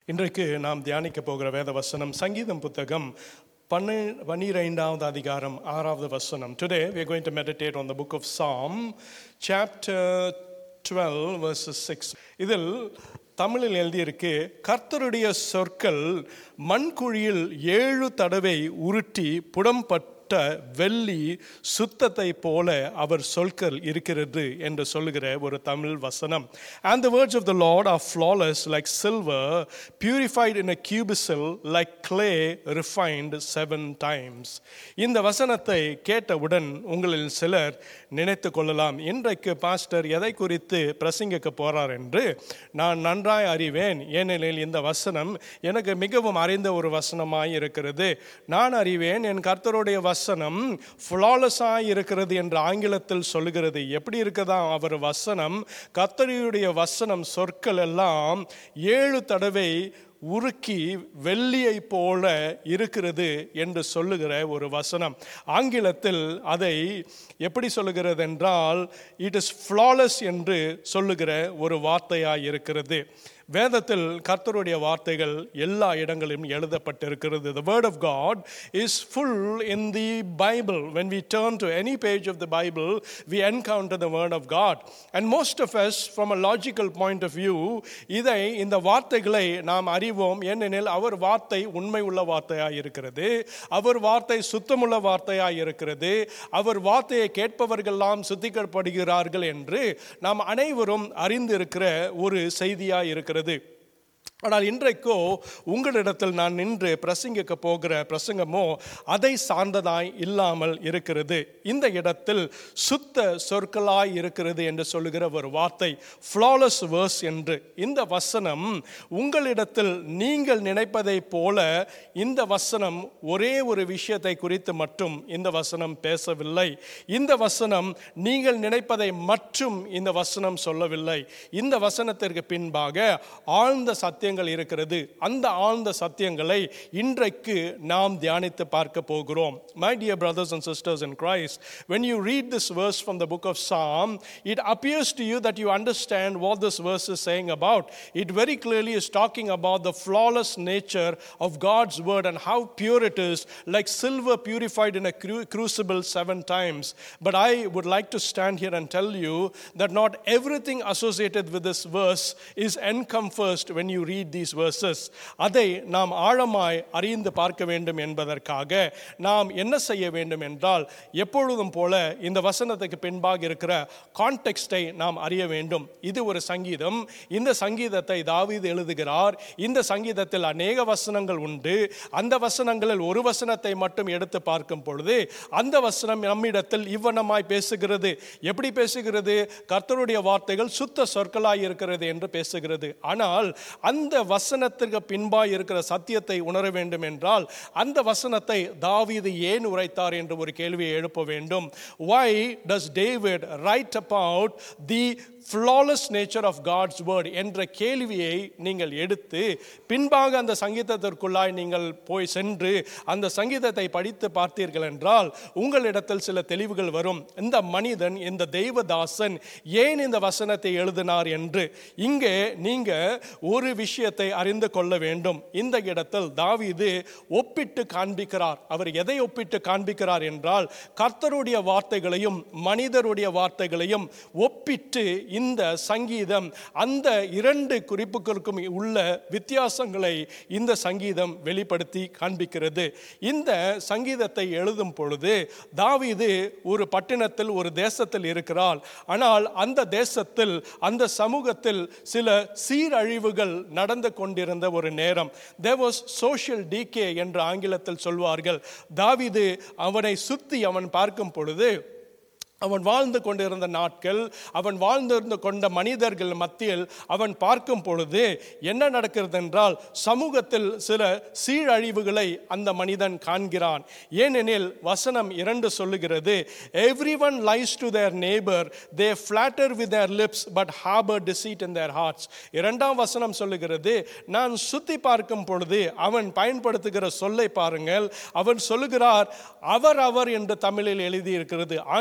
இன்றைக்கு நாம் தியானிக்க போகிற வேத வசனம் சங்கீதம் புத்தகம் பன்னு பன்னிரெண்டாவது அதிகாரம் ஆறாவது வசனம் today we are going to meditate on the book of psalm chapter 12 verses 6 இதில் தமிழில் எழுதியிருக்கு கர்த்தருடைய சொற்கள் மண்குழியில் ஏழு தடவை உருட்டி புடம்பட்ட வெள்ளி சுத்தத்தை போல அவர் சொற்கள் இருக்கிறது என்று சொல்லுகிற ஒரு தமிழ் வசனம் and the words of the lord are flawless like silver purified in a cubicil like clay refined seven times இந்த வசனத்தை கேட்டவுடன் உங்களில் சிலர் நினைத்து கொள்ளலாம் இன்றைக்கு பாஸ்டர் எதை குறித்து பிரசங்கிக்க போறார் என்று நான் நன்றாய் அறிவேன் ஏனெனில் இந்த வசனம் எனக்கு மிகவும் அறிந்த ஒரு வசனமாய் இருக்கிறது நான் அறிவேன் என் கர்த்தருடைய வசனம் ஃப்ளாலஸாய் இருக்கிறது என்று ஆங்கிலத்தில் சொல்லுகிறது எப்படி இருக்குதா அவர் வசனம் கர்த்தருடைய வசனம் சொற்கள் எல்லாம் ஏழு தடவை உருக்கி வெள்ளியை போல இருக்கிறது என்று சொல்லுகிற ஒரு வசனம் ஆங்கிலத்தில் அதை எப்படி சொல்லுகிறது என்றால் இட் இஸ் ஃப்ளாலஸ் என்று சொல்லுகிற ஒரு வார்த்தையாய் இருக்கிறது வேதத்தில் கர்த்தருடைய வார்த்தைகள் எல்லா இடங்களிலும் எழுதப்பட்டிருக்கிறது the word of god is full in the bible when we turn to any page of the bible we encounter the word of god and most of us from a logical point of view இதை இந்த வார்த்தைகளை நாம் அறிவோம் ஏனெனில் அவர் வார்த்தை உண்மை உள்ள வார்த்தையாய் இருக்கிறது அவர் வார்த்தை சுத்தமுள்ள வார்த்தையாய் இருக்கிறது அவர் வார்த்தையை கேட்பவர்களெல்லாம் சுத்திகப்படுகிறார்கள் என்று நாம் அனைவரும் அறிந்திருக்கிற ஒரு செய்தியாய் இருக்கிறது ஆனால் இன்றைக்கோ உங்களிடத்தில் நான் நின்று பிரசங்கிக்க போகிற பிரசங்கமோ அதை சார்ந்ததாய் இல்லாமல் இருக்கிறது இந்த இடத்தில் சுத்த சொற்களாய் இருக்கிறது என்று சொல்லுகிற ஒரு வார்த்தை ஃப்ளாலஸ் வேர்ஸ் என்று இந்த வசனம் உங்களிடத்தில் நீங்கள் நினைப்பதை போல இந்த வசனம் ஒரே ஒரு விஷயத்தை குறித்து மட்டும் இந்த வசனம் பேசவில்லை இந்த வசனம் நீங்கள் நினைப்பதை மட்டும் இந்த வசனம் சொல்லவில்லை இந்த வசனத்திற்கு பின்பாக ஆழ்ந்த சத்தியங்கள் இருக்கிறது அந்த ஆழ்ந்த சத்தியங்களை இன்றைக்கு நாம் தியானித்து பார்க்க போகிறோம் my dear brothers and sisters in Christ when you read this verse from the book of Psalm it appears to you that you understand what this verse is saying about it very clearly is talking about the flawless nature of God's word and how pure it is like silver purified in a cru- crucible seven times but I would like to stand here and tell you that not everything associated with this verse is encompassed when you read these verses அதை நாம் ஆழமாய் அறிந்து பார்க்க வேண்டும் என்பதற்காக நாம் என்ன செய்ய வேண்டும் என்றால் எப்பொழுதும் போல இந்த வசனத்துக்கு பின்பாக இருக்கிற கான்டெக்ஸ்டை நாம் அறிய வேண்டும் இது ஒரு சங்கீதம் இந்த சங்கீதத்தை தாவீது எழுதுகிறார் இந்த சங்கீதத்தில் அநேக வசனங்கள் உண்டு அந்த வசனங்களில் ஒரு வசனத்தை மட்டும் எடுத்து பார்க்கும் பொழுது அந்த வசனம் நம்மிடத்தில் இவ்வனமாய் பேசுகிறது எப்படி பேசுகிறது கர்த்தருடைய வார்த்தைகள் சுத்த சொற்களாய் இருக்கிறது என்று பேசுகிறது ஆனால் அந்த வசனத்திற்கு பின்பாய் இருக்கிற சத்தியத்தை உணர வேண்டும் என்றால் அந்த வசனத்தை தாவீது ஏன் உரைத்தார் என்று ஒரு கேள்வியை எழுப்ப வேண்டும் why does david write about the flawless nature of god's word என்ற கேள்வியை நீங்கள் எடுத்து பின்பாக அந்த சங்கீதத்திற்குள்ளாய் நீங்கள் போய் சென்று அந்த சங்கீதத்தை படித்து பார்த்தீர்கள் என்றால் உங்களிடத்தில் சில தெளிவுகள் வரும் இந்த மனிதன் இந்த தெய்வதாசன் ஏன் இந்த வசனத்தை எழுதினார் என்று இங்கே நீங்க ஒரு விஷயத்தை அறிந்து கொள்ள வேண்டும் இந்த இடத்தில் தாவீது ஒப்பிட்டு காண்பிக்கிறார் அவர் எதை ஒப்பிட்டு காண்பிக்கிறார் என்றால் கர்த்தருடைய வார்த்தைகளையும் மனிதருடைய வார்த்தைகளையும் ஒப்பிட்டு இந்த சங்கீதம் அந்த இரண்டு குறிப்புகளுக்கும் உள்ள வித்தியாசங்களை இந்த சங்கீதம் வெளிப்படுத்தி காண்பிக்கிறது இந்த சங்கீதத்தை எழுதும் பொழுது தாவீது ஒரு பட்டினத்தில் ஒரு தேசத்தில் இருக்கிறார் ஆனால் அந்த தேசத்தில் அந்த சமூகத்தில் சில சீரழிவுகள் நடந்து கொண்டிருந்த ஒரு நேரம் தேர் வாஸ் சோஷியல் டிகே என்று ஆங்கிலத்தில் சொல்வார்கள் தாவீது அவனை சுத்தி அவன் பார்க்கும் பொழுது அவன் வாழ்ந்து கொண்டிருந்த நாட்கள் அவன் வாழ்ந்திருந்து கொண்ட மனிதர்கள் மத்தியில் அவன் பார்க்கும் பொழுது என்ன நடக்கிறது என்றால் சமூகத்தில் சில சீரழிவுகளை அந்த மனிதன் காண்கிறான் ஏனெனில் வசனம் இரண்டு சொல்லுகிறது every one lies to their neighbour they flatter with their lips but harbour deceit in their hearts இரண்டாம் வசனம் சொல்லுகிறது நான் சுத்தி பார்க்கும் பொழுது அவன் பயன்படுத்துகிற சொல்லை பாருங்கள் அவன் சொல்லுகிறார் அவர் அவர் என்று தமிழில் எழுதியிருக்கிறது ஆங்கிலத்தில்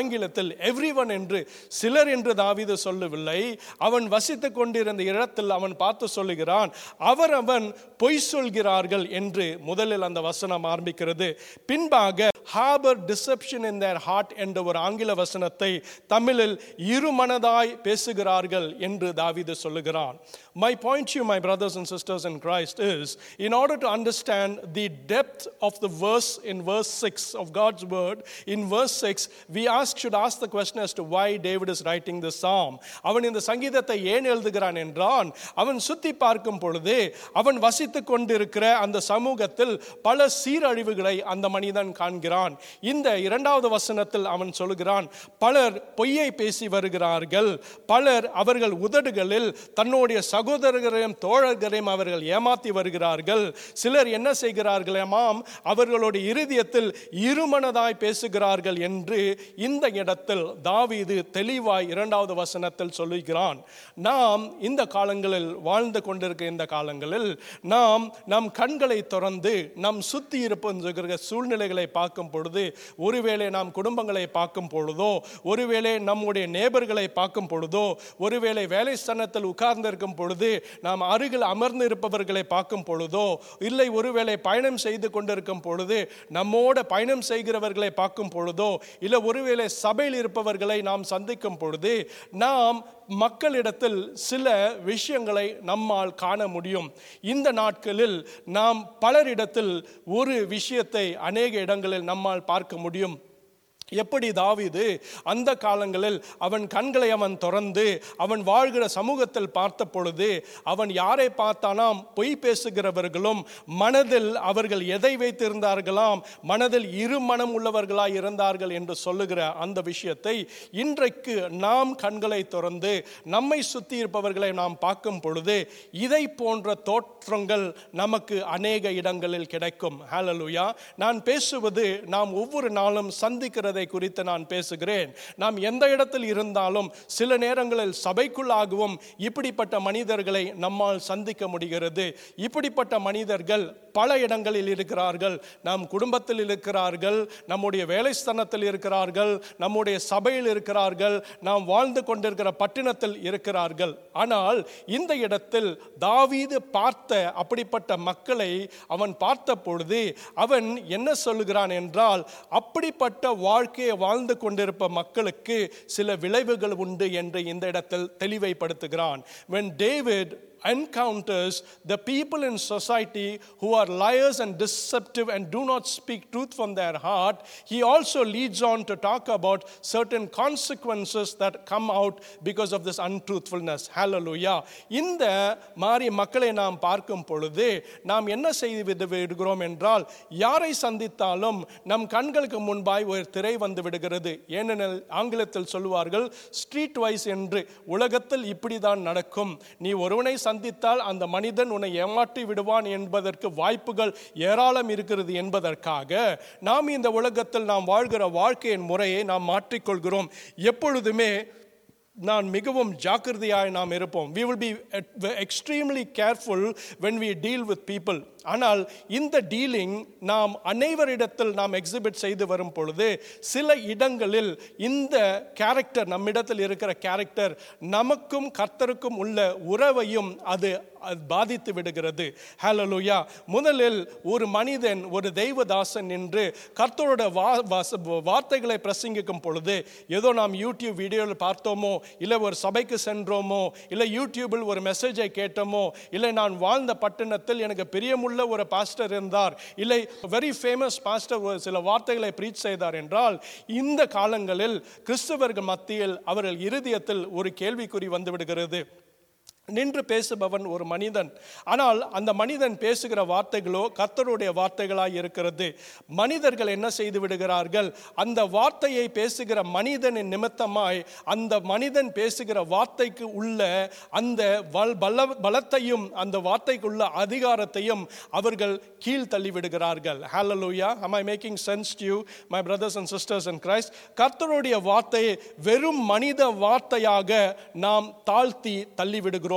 இடத்தில் எவ்ரிவன் என்று சிலர் என்று தாவீது சொல்லவில்லை அவன் வசித்துக் கொண்டிருந்த இடத்தில் அவன் பார்த்து சொல்லுகிறான் அவர் அவன் பொய் சொல்கிறார்கள் என்று முதலில் அந்த வசனம் ஆரம்பிக்கிறது பின்பாக ஹாபர் டிசெப்ஷன் இன் தேர் ஹார்ட் என்ற ஒரு ஆங்கில வசனத்தை தமிழில் இருமனதாய் பேசுகிறார்கள் என்று தாவீது சொல்லுகிறான் My point to you, my brothers and sisters in Christ, is in order to understand the depth of the verse in verse 6 of God's word, in verse 6, we ask, should ask the question as to why David is writing this psalm. அவன் இந்த சங்கீதத்தை ஏன் எழுதுகிறான் என்றான் அவன் சுத்தி பார்க்கும் பொழுது அவன் வசித்துக் கொண்டிருக்கிற அந்த சமூகத்தில் பல சீரழிவுகளை அந்த மனிதன் காண்கிறான் இந்த இரண்டாவது வசனத்தில் அவன் சொல்லுகிறான் பலர் பொய்யை பேசி வருகிறார்கள் பலர் அவர்கள் உதடுகளில் தன்னுடைய சகோதரர்களையும் தோழர்களையும் அவர்கள் ஏமாத்தி வருகிறார்கள் சிலர் என்ன செய்கிறார்களாமாம் அவர்களுடைய இருதயத்தில் இருமனதாய் பேசுகிறார்கள் என்று இந்த இடத்தில் தாவீது தெளிவாய் இரண்டாவது வசனத்தில் சொல்லுகிறான் நாம் இந்த காலங்களில் வாழ்ந்து கொண்டிருக்கிற இந்த காலங்களில் நாம் நம் கண்களை திறந்து நம் சுத்தி இருப்ப சூழ்நிலைகளை பார்க்கும் பொழுது ஒருவேளை நாம் குடும்பங்களை பார்க்கும் பொழுதோ ஒருவேளை நம்முடைய நேபர்களை பார்க்கும் பொழுதோ ஒருவேளை வேலை ஸ்தானத்தில் உட்கார்ந்திருக்கும் பொழுது நாம் அருகில் அமர்ந்து இருப்பவர்களை பார்க்கும் பொழுதோ இல்லை ஒருவேளை பயணம் செய்து கொண்டிருக்கும் பொழுது நம்மோட பயணம் செய்கிறவர்களை பார்க்கும் பொழுதோ இல்லை ஒருவேளை சபையில் இருப்பவர்களை நாம் சந்திக்கும் பொழுது நாம் மக்களிடத்தில் சில விஷயங்களை நம்மால் காண முடியும் இந்த நாட்களில் நாம் பலரிடத்தில் ஒரு விஷயத்தை அநேக இடங்களில் நம்மால் பார்க்க முடியும் எப்படி தாவீது அந்த காலங்களில் அவன் கண்களை அவன் திறந்து அவன் வாழ்கிற சமூகத்தில் பார்த்த பொழுது அவன் யாரை பார்த்தானாம் பொய் பேசுகிறவர்களும் மனதில் அவர்கள் எதை வைத்திருந்தார்களாம் மனதில் இரு மனம் உள்ளவர்களாய் இருந்தார்கள் என்று சொல்லுகிற அந்த விஷயத்தை இன்றைக்கு நாம் கண்களை திறந்து நம்மை சுற்றி இருப்பவர்களை நாம் பார்க்கும் பொழுது இதை போன்ற தோற்றங்கள் நமக்கு அநேக இடங்களில் கிடைக்கும் ஹalleluya நான் பேசுவது நாம் ஒவ்வொரு நாளும் சந்திக்கிறதை குறித்து நான் பேசுகிறேன் நாம் எந்த இடத்தில் இருந்தாலும் சில நேரங்களில் சபைக்குள்ளாகவும் இப்படிப்பட்ட மனிதர்களை நம்மால் சந்திக்க முடிகிறது இப்படிப்பட்ட மனிதர்கள் பல இடங்களில் இருக்கிறார்கள் நம் குடும்பத்தில் இருக்கிறார்கள் நம்முடைய வேலை ஸ்தானத்தில் இருக்கிறார்கள் நம்முடைய சபையில் இருக்கிறார்கள் நாம் வாழ்ந்து கொண்டிருக்கிற பட்டினத்தில் இருக்கிறார்கள் ஆனால் இந்த இடத்தில் தாவீது பார்த்த அப்படிப்பட்ட மக்களை அவன் பார்த்த பொழுது அவன் என்ன சொல்லுகிறான் என்றால் அப்படிப்பட்ட வாழ்க்கையை வாழ்ந்து கொண்டிருப்ப மக்களுக்கு சில விளைவுகள் உண்டு என்று இந்த இடத்தில் தெளிவைப்படுத்துகிறான் when david encounters the people in society who are liars and deceptive and do not speak truth from their heart, he also leads on to talk about certain consequences that come out because of this untruthfulness. Hallelujah. இந்த மாதிரி மக்களை நாம் பார்க்கும் பொழுது நாம் என்ன செய்து விடுகிறோம் என்றால் யாரை சந்தித்தாலும் நம் கண்களுக்கு முன்பாய் ஒரு திரை வந்து விடுகிறது ஏனெனில் ஆங்கிலத்தில் சொல்லுவார்கள் ஸ்ட்ரீட் வைஸ் என்று உலகத்தில் இப்படிதான் நடக்கும் நீ ஒருவனை சந்தித்தால் அந்த மனிதன் உன்னை ஏமாற்றி விடுவான் என்பதற்கு வாய்ப்புகள் ஏராளம் இருக்கிறது என்பதற்காக நாம் இந்த உலகத்தில் நாம் வாழ்கிற வாழ்க்கையின் முறையை நாம் மாற்றிக்கொள்கிறோம் எப்பொழுதுமே நான் மிகவும் ஜாக்கிரதையாய் நாம் இருப்போம் we will be extremely careful when we deal with people ஆனால் இந்த டீலிங் நாம் அனைவரிடத்தில் நாம் எக்ஸிபிட் செய்து வரும் பொழுது சில இடங்களில் இந்த கேரக்டர் நம்மிடத்தில் இருக்கிற கேரக்டர் நமக்கும் கர்த்தருக்கும் உள்ள உறவையும் அது அது பாதித்து விடுகிறது ஹalleluya முதலில் ஒரு மனிதன் ஒரு தெய்வதாசன் என்று கர்த்தரோட வா வாச- வார்த்தைகளை பிரசங்கிக்கும் பொழுது ஏதோ நாம் யூடியூப் வீடியோவில் பார்த்தோமோ இல்லை ஒரு சபைக்கு சென்றோமோ இல்லை யூடியூபில் ஒரு மெசேஜை கேட்டோமோ இல்லை நான் வாழ்ந்த பட்டணத்தில் எனக்கு பிரியமுள்ள ஒரு பாஸ்டர் இருந்தார் இல்லை வெரி ஃபேமஸ் பாஸ்டர் ஒரு சில வார்த்தைகளை ப்ரீச் செய்தார் என்றால் இந்த காலங்களில் கிறிஸ்தவர்கள் மத்தியில் அவர்கள் இருதயத்தில் ஒரு கேள்விக்குறி வந்து விடுகிறது நின்று பேசுபவன் ஒரு மனிதன் ஆனால் அந்த மனிதன் பேசுகிற வார்த்தைகளோ கர்த்தருடைய வார்த்தைகளாய் இருக்கிறது மனிதர்கள் என்ன செய்து விடுகிறார்கள் அந்த வார்த்தையை பேசுகிற மனிதனின் நிமித்தமாய் அந்த மனிதன் பேசுகிற வார்த்தைக்கு உள்ள அந்த வல் பல பலத்தையும் அந்த வார்த்தைக்குள்ள அதிகாரத்தையும் அவர்கள் கீழ் தள்ளி விடுகிறார்கள் ஹalleluya am i making sense to you my brothers and sisters in christ கர்த்தருடைய வார்த்தையை வெறும் மனித வார்த்தையாக நாம் தாழ்த்தி தள்ளி விடுகிறோம்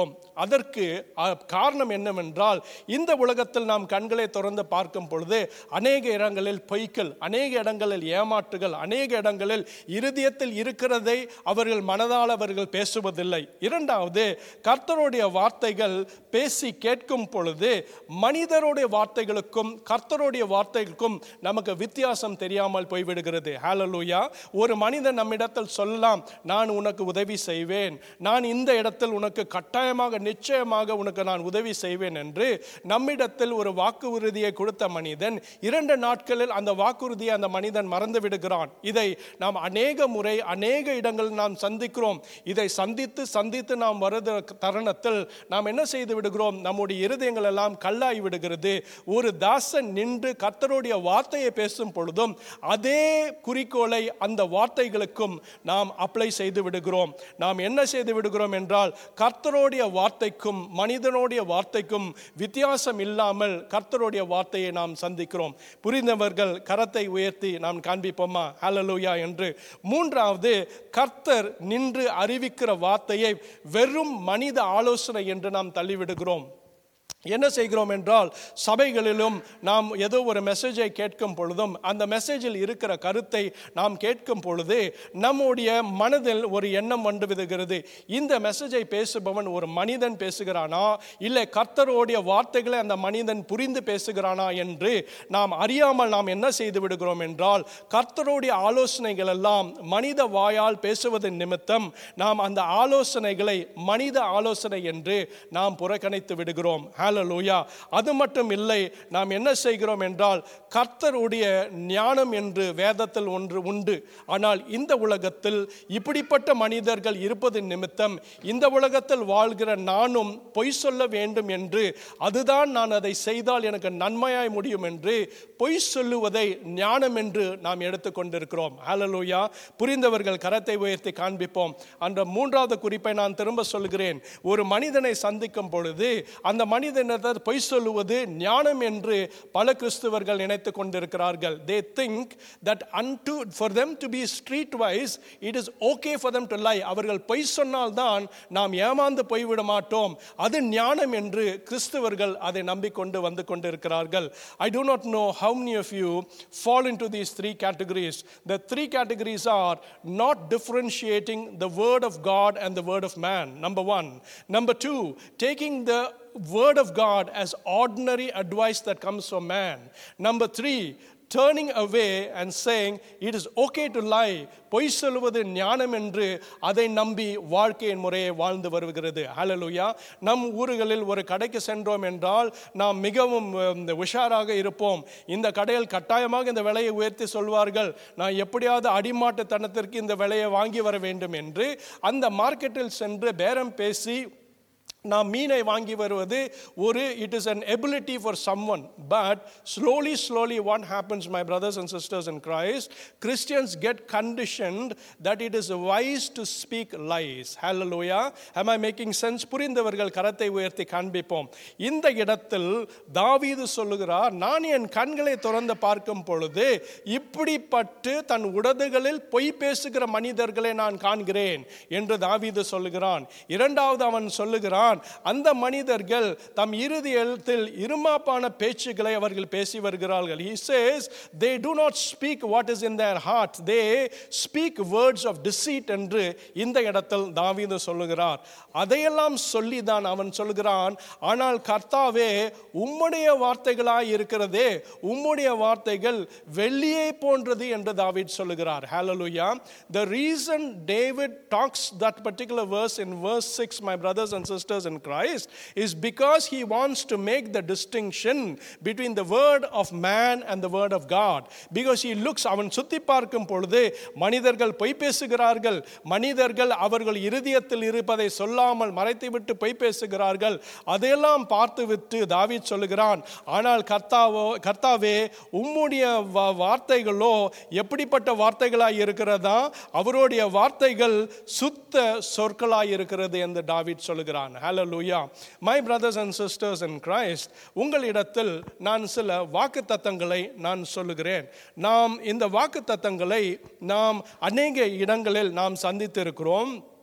விடுகிறோம் அதற்கு அஹ், காரணம் என்னவென்றால் இந்த உலகத்தில் நாம் கண்களை திறந்து பார்க்கும் பொழுது அநேக இடங்களில் பொய்கள் அநேக இடங்களில் ஏமாற்றுகள் அநேக இடங்களில் இருதயத்தில் இருக்கிறதை அவர்கள் மனதால் அவர்கள் பேசுவதில்லை இரண்டாவது கர்த்தருடைய வார்த்தைகள் பேசி கேட்கும் பொழுது மனிதருடைய வார்த்தைகளுக்கும் கர்த்தருடைய வார்த்தைகளுக்கும் நமக்கு வித்தியாசம் தெரியாமல் போய்விடுகிறது ஹalleluya ஒரு மனிதன் நம்மிடத்தில் சொல்லலாம் நான் உனக்கு உதவி செய்வேன் நான் இந்த இடத்தில் உனக்கு கட்டாயமாக நிச்சயமாக உனக்கு நான் உதவி செய்வேன் என்று நம்மிடத்தில் ஒரு வாக்கு உறுதியை கொடுத்த மனிதன் இரண்டு நாட்களில் அந்த வாக்குறுதியை அந்த மனிதன் மறந்து விடுகிறான் இதை நாம் அநேக முறை அநேக இடங்களில் நாம் சந்திக்கிறோம் இதை சந்தித்து சந்தித்து நாம் வருத தருணத்தில் நாம் என்ன செய்து விடுகிறோம் நம்முடைய இருதயங்கள் எல்லாம் கல்லாய் விடுகிறது ஒரு தாசன் நின்று கர்த்தருடைய வார்த்தையை பேசும் பொழுதும் அதே குறிக்கோளை அந்த வார்த்தைகளுக்கும் நாம் அப்ளை செய்து விடுகிறோம் நாம் என்ன செய்து விடுகிறோம் என்றால் கர்த்தருடைய வார்த்தைக்கும் மனிதனுடைய வார்த்தைக்கும் வித்தியாசம் இல்லாமல் கர்த்தருடைய வார்த்தையை நாம் சந்திக்கிறோம் புரிந்தவர்கள் கரத்தை உயர்த்தி நாம் காண்பிப்போமா ஹalleluya என்று மூன்றாவது கர்த்தர் நின்று அறிவிக்கிற வார்த்தையை வெறும் மனித ஆலோசனை என்று நாம் தள்ளிவிடுகிறோம் என்ன செய்கிறோம் என்றால் சபைகளிலும் நாம் ஏதோ ஒரு மெசேஜை கேட்கும் பொழுதும் அந்த மெசேஜில் இருக்கிற கருத்தை நாம் கேட்கும் பொழுது நம்முடைய மனதில் ஒரு எண்ணம் வந்து விடுகிறது இந்த மெசேஜை பேசுபவன் ஒரு மனிதன் பேசுகிறானா இல்லை கர்த்தருடைய வார்த்தைகளை அந்த மனிதன் புரிந்து பேசுகிறானா என்று நாம் அறியாமல் நாம் என்ன செய்து விடுகிறோம் என்றால் கர்த்தருடைய ஆலோசனைகள் எல்லாம் மனித வாயால் பேசுவதன் நிமித்தம் நாம் அந்த ஆலோசனைகளை மனித ஆலோசனை என்று நாம் புறக்கணித்து விடுகிறோம் ஹalleluya அது மட்டும் இல்லை நாம் என்ன செய்கிறோம் என்றால் கர்த்தருடைய ஞானம் என்று வேதத்தில் ஒன்று உண்டு ஆனால் இந்த உலகத்தில் இப்படிப்பட்ட மனிதர்கள் இருப்பது நிமித்தம் இந்த உலகத்தில் வாழ்கிற நானும் பொய் சொல்ல வேண்டும் என்று அதுதான் நான் அதை செய்தால் எனக்கு நன்மையாய் முடியும் என்று பொய் சொல்லுவதை ஞானம் என்று நாம் எடுத்துக்கொண்டிருக்கிறோம் ஹalleluya புரிந்தவர்கள் கரத்தை உயர்த்தி காண்பிப்போம் அந்த மூன்றாவது குறிப்பை நான் திரும்ப சொல்கிறேன் ஒரு மனிதனை சந்திக்கும் பொழுது அந்த மனிதனிடத்தில் பொய் சொல்லுவது ஞானம் என்று பல கிறிஸ்தவர்கள் நினைத்து கொண்டிருக்கிறார்கள் they think that unto for them to be street wise it is okay for them to lie அவர்கள் பொய் சொன்னால்தான் நாம் ஏமாந்து போய்விட மாட்டோம் அது ஞானம் என்று கிறிஸ்தவர்கள் அதை நம்பிக்கொண்டு வந்து கொண்டிருக்கிறார்கள் ஐ do not know how many of you fall into these three categories the three categories are not differentiating the word of god and the word of man number 1 number 2 taking the word of God as ordinary advice that comes from man. Number three, turning away and saying it is okay to lie பொய் சொல்வது ஞானம் என்று அதை நம்பி வாழ்க்கையின் முறையை வாழ்ந்து வருகிறது ஹalleluya நம் ஊர்களில் ஒரு கடைக்கு சென்றோம் என்றால் நாம் மிகவும் உம், உஷாராக இருப்போம் இந்த கடையில் கட்டாயமாக இந்த விலையை உயர்த்தி சொல்வார்கள் நான் எப்படியாவது அடிமாட்டுத்தனத்திற்கு இந்த விலையை வாங்கி வர வேண்டும் என்று அந்த மார்க்கெட்டில் சென்று பேரம் பேசி நாம் மீனை வாங்கி வருவது ஒரு it is an ability for someone but slowly slowly what happens my brothers and sisters in Christ Christians get conditioned that it is wise to speak lies ஹalleluya am i மேக்கிங் சென்ஸ் புரிந்தவர்கள் கரத்தை உயர்த்தி காண்பிப்போம் இந்த இடத்தில் தாவீது சொல்லுகிறார் நான் என் கண்களை திறந்து பார்க்கும் பொழுது இப்படிப்பட்டு தன் உடதுகளில் பொய் பேசுகிற மனிதர்களை நான் காண்கிறேன் என்று தாவீது சொல்லுகிறான் இரண்டாவது அவன் சொல்லுகிறான் அந்த மனிதர்கள் தம் இறுதியத்தில் இருமாப்பான பேச்சுக்களை அவர்கள் பேசி வருகிறார்கள் he says they do not speak what is in their heart they speak words of deceit என்று இந்த இடத்தில் தாவீது சொல்லுகிறார் அதையெல்லாம் சொல்லி தான் அவன் சொல்லுகிறான் ஆனால் கர்த்தாவே உம்முடைய வார்த்தைகளாய் இருக்கிறதே உம்முடைய வார்த்தைகள் வெள்ளியை போன்றது என்று தாவீத் சொல்லுகிறார் hallelujah the reason david talks that particular verse in verse 6 my brothers and sisters in christ is because he wants to make the distinction between the word of man and the word of god because he looks அவன் சுத்தி பார்க்கும் பொழுது மனிதர்கள் பொய் பேசுகிறார்கள் மனிதர்கள் அவர்கள் இருதயத்தில் இருப்பதை சொல்லாமல் மறைத்துவிட்டு பொய் பேசுகிறார்கள் அதையெல்லாம் பார்த்துவிட்டு தாவீத் சொல்லுகிறான் ஆனால் கர்த்தாவோ கர்த்தாவே உம்முடைய வா- வார்த்தைகளோ எப்படிப்பட்ட வார்த்தைகளாய் இருக்கிறதா அவருடைய வார்த்தைகள் சுத்த சொற்களாய் இருக்கிறது என்று தாவீத் சொல்லுகிறான் ஹalleluya my brothers and sisters in christ உங்களிடத்தில் நான் சில வாக்குத்தத்தங்களை நான் சொல்லுகிறேன் நாம் இந்த வாக்குத்தத்தங்களை நாம் அநேக இடங்களில் நாம் சந்தித்திருக்கிறோம்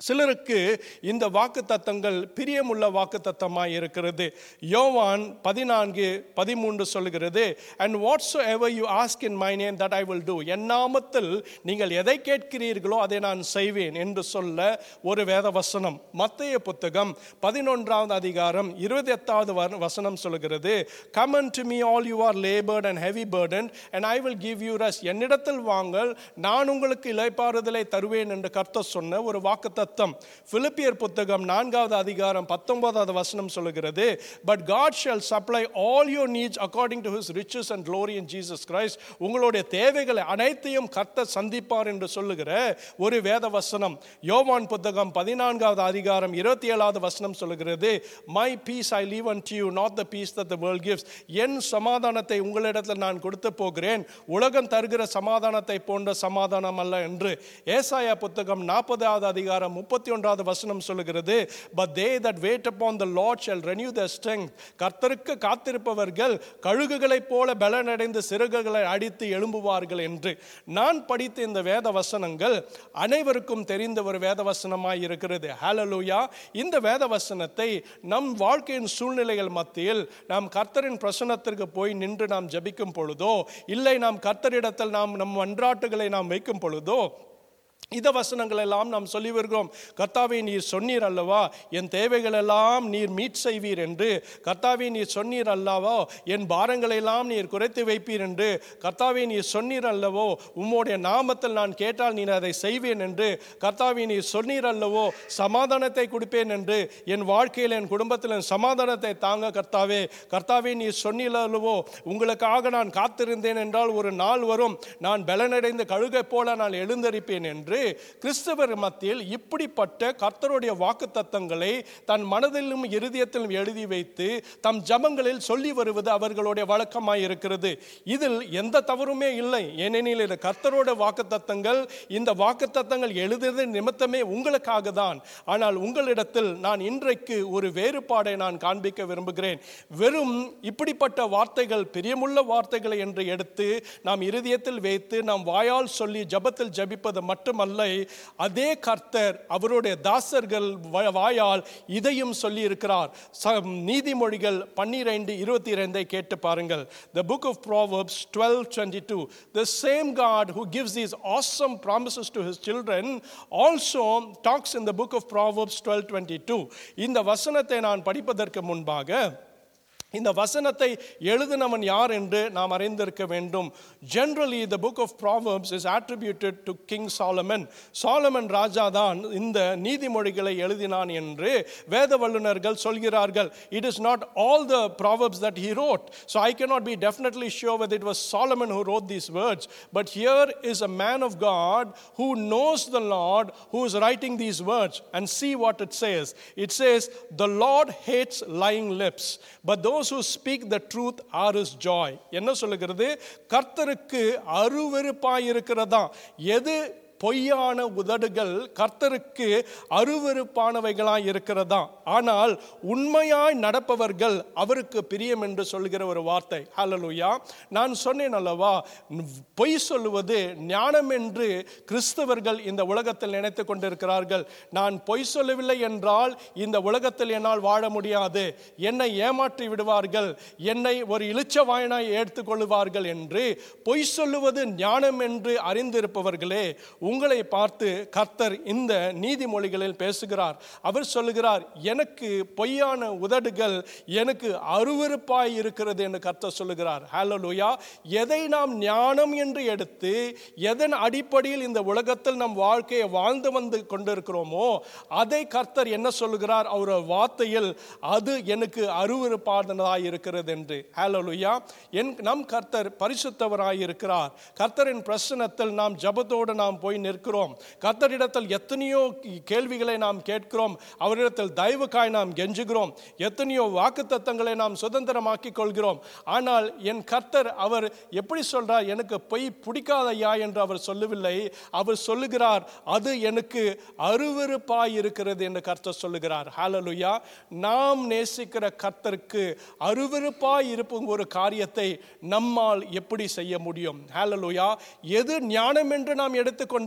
சிலருக்கு இந்த வாக்கு தத்தங்கள் பிரியமுள்ள வாக்கு தத்தமாய் இருக்கிறது யோவான் பதினான்கு பதிமூன்று சொல்லுகிறது and whatsoever you ask in my name that I will do என் நாமத்தில் நீங்கள் எதை கேட்கிறீர்களோ அதை நான் செய்வேன் என்று சொல்ல ஒரு வேத வசனம் மத்திய புத்தகம் பதினொன்றாவது அதிகாரம் இருபத்தி எட்டாவது வசனம் சொல்லுகிறது come on to me all you are laboured and heavy burden and I will give you ரஸ் என்னிடத்தில் வாங்கள் நான் உங்களுக்கு இலைப்பாறுதலை தருவேன் என்று கர்த்தர் சொன்ன ஒரு வாக்கு தத்தம் பிலிப்பியர் புத்தகம் நான்காவது அதிகாரம் பத்தொன்பதாவது வசனம் சொல்லுகிறது but God shall supply all your needs according to his riches and glory in Jesus Christ உங்களுடைய தேவைகளை அனைத்தையும் கர்த்தர் சந்திப்பார் என்று சொல்லுகிற ஒரு வேத வசனம் யோவான் புத்தகம் பதினான்காவது அதிகாரம் இருபத்தி ஏழாவது வசனம் சொல்லுகிறது my peace I leave on you not the peace that the world gives என் சமாதானத்தை உங்களிடத்தில் நான் கொடுத்து போகிறேன் உலகம் தருகிற சமாதானத்தை போன்ற சமாதானம் அல்ல என்று ஏசாயா புத்தகம் நாற்பதாவது அதிகாரம் முப்பத்தி ஒன்றாவது வசனம் சொல்லுகிறது but they that wait upon the Lord shall renew their strength கர்த்தருக்கு காத்திருப்பவர்கள் கழுகுகளைப் போல பலனடைந்து சிறகுகளை அடித்து எழும்புவார்கள் என்று நான் படித்த இந்த வேத வசனங்கள் அனைவருக்கும் தெரிந்த ஒரு வேத வசனமாய் இருக்கிறது ஹalleluya இந்த வேத வசனத்தை நம் வாழ்க்கையின் சூழ்நிலைகள் மத்தியில் நாம் கர்த்தரின் பிரசனத்திற்கு போய் நின்று நாம் ஜெபிக்கும் பொழுதோ இல்லை நாம் கர்த்தரிடத்தில் நாம் நம் மன்றாட்டுகளை நாம் வைக்கும் பொழுதோ இந்த வசனங்கள் எல்லாம் நாம் சொல்லி வருகிறோம் கர்த்தாவே நீர் சொன்னீர் அல்லவா என் தேவைகள் எல்லாம் நீர் மீட் செய்வீர் என்று கர்த்தாவே நீர் சொன்னீர் அல்லவா என் பாரங்களை எல்லாம் நீர் குறைத்து வைப்பீர் என்று கர்த்தாவே நீர் சொன்னீர் அல்லவோ உம்முடைய நாமத்தில் நான் கேட்டால் நீர் அதை செய்வேன் என்று கர்த்தாவே நீர் சொன்னீர் அல்லவோ சமாதானத்தை கொடுப்பேன் என்று என் வாழ்க்கையில் என் குடும்பத்தில் என் சமாதானத்தை தாங்க கர்த்தாவே கர்த்தாவே நீர் சொன்னீர் அல்லவோ உங்களுக்காக நான் காத்திருந்தேன் என்றால் ஒரு நாள் வரும் நான் பலனடைந்து கழுகை போல நான் எழுந்தரிப்பேன் என்று கிறிஸ்தவர் மத்தியில் இப்படிப்பட்ட கர்த்தருடைய வாக்கு தத்தங்களை தன் மனதிலும் இருதயத்திலும் எழுதி வைத்து தம் ஜபங்களில் சொல்லி வருவது அவர்களுடைய வழக்கமாய் இருக்கிறது இதில் எந்த தவறுமே இல்லை ஏனெனில் இது கர்த்தரோட வாக்கு தத்தங்கள் இந்த வாக்கு தத்தங்கள் எழுதுறது நிமித்தமே உங்களுக்காக தான் ஆனால் உங்களிடத்தில் நான் இன்றைக்கு ஒரு வேறுபாடை நான் காண்பிக்க விரும்புகிறேன் வெறும் இப்படிப்பட்ட வார்த்தைகள் பிரியமுள்ள வார்த்தைகளை என்று எடுத்து நாம் இருதயத்தில் வைத்து நாம் வாயால் சொல்லி ஜபத்தில் ஜபிப்பது மட்டுமல்ல அதே கர்த்தர் அவருடைய தாசர்கள் வ- வாயால் இதையும் சொல்லி இருக்கிறார் ச- நீதிமொழிகள் பன்னிரெண்டு இருபத்தி ரெண்டை கேட்டு பாருங்கள் the book of proverbs 12 22 the same god who gives these awesome promises to his children also talks in the book of proverbs 12 22 இந்த வசனத்தை நான் படிப்பதற்கு முன்பாக இந்த வசனத்தை எழுதினவன் யார் என்று நாம் அறிந்திருக்க வேண்டும் generally the book of Proverbs is attributed to King Solomon Solomon ராஜா தான் இந்த நீதிமொழிகளை எழுதினான் என்று வேத வல்லுநர்கள் சொல்கிறார்கள் it is not all the proverbs that he wrote so I cannot be definitely sure whether it was Solomon who wrote these words but here is a man of God who knows the Lord who is writing these words and see what it says it says the Lord hates lying lips but those who speak the truth are his joy என்ன சொல்லுகிறது கர்த்தருக்கு அருவருப்பாய் இருக்கிறதா எது பொய்யான உதடுகள் கர்த்தருக்கு அருவருப்பானவைகளாய் இருக்கிறதா ஆனால் உண்மையாய் நடப்பவர்கள் அவருக்கு பிரியம் என்று சொல்கிற ஒரு வார்த்தை ஹalleluya நான் சொன்னேன் அல்லவா பொய் சொல்லுவது ஞானம் என்று கிறிஸ்தவர்கள் இந்த உலகத்தில் நினைத்து கொண்டிருக்கிறார்கள் நான் பொய் சொல்லவில்லை என்றால் இந்த உலகத்தில் என்னால் வாழ முடியாது என்னை ஏமாற்றி விடுவார்கள் என்னை ஒரு இளிச்ச வாயனாய் எடுத்துக்கொள்வார்கள் என்று பொய் சொல்லுவது ஞானம் என்று அறிந்திருப்பவர்களே உங்களை பார்த்து கர்த்தர் இந்த நீதிமொழிகளில் பேசுகிறார் அவர் சொல்லுகிறார் எனக்கு பொய்யான உதடுகள் எனக்கு அருவருப்பாய் இருக்கிறது என்று கர்த்தர் சொல்லுகிறார் ஹalleluya எதை நாம் ஞானம் என்று எடுத்து எதன் அடிப்படையில் இந்த உலகத்தில் நம் வாழ்க்கையை வாழ்ந்து வந்து கொண்டிருக்கிறோமோ அதை கர்த்தர் என்ன சொல்லுகிறார் அவர் வார்த்தையில் அது எனக்கு அருவருப்பானதாய் இருக்கிறது என்று ஹalleluya என் நம் கர்த்தர் பரிசுத்தவராய் இருக்கிறார் கர்த்தரின் பிரசனத்தில் நாம் ஜபத்தோடு நாம் போய் நிற்கிறோம் கர்த்தரிடத்தில் எத்தனையோ கேள்விகளை நாம் கேட்கிறோம் அவரிடத்தில் தயவுக்காய் நாம் கெஞ்சுகிறோம் எத்தனையோ வாக்குத்தத்தங்களை நாம் சுதந்திரமாக்கிக் கொள்கிறோம் ஆனால் என் கர்த்தர் அவர் எப்படி சொல்றார் எனக்கு பொய் பிடிக்காதையா என்று அவர் சொல்லவில்லை அவர் சொல்லுகிறார் அது எனக்கு அருவருப்பாய் இருக்கிறது என்று கர்த்தர் சொல்லுகிறார் ஹalleluya நாம் நேசிக்கிற கர்த்தருக்கு அருவருப்பாய் இருக்கும் ஒரு காரியத்தை நம்மால் எப்படி செய்ய முடியும் ஹalleluya எது ஞானம் என்று நாம் எடுத்துக்கொண்டு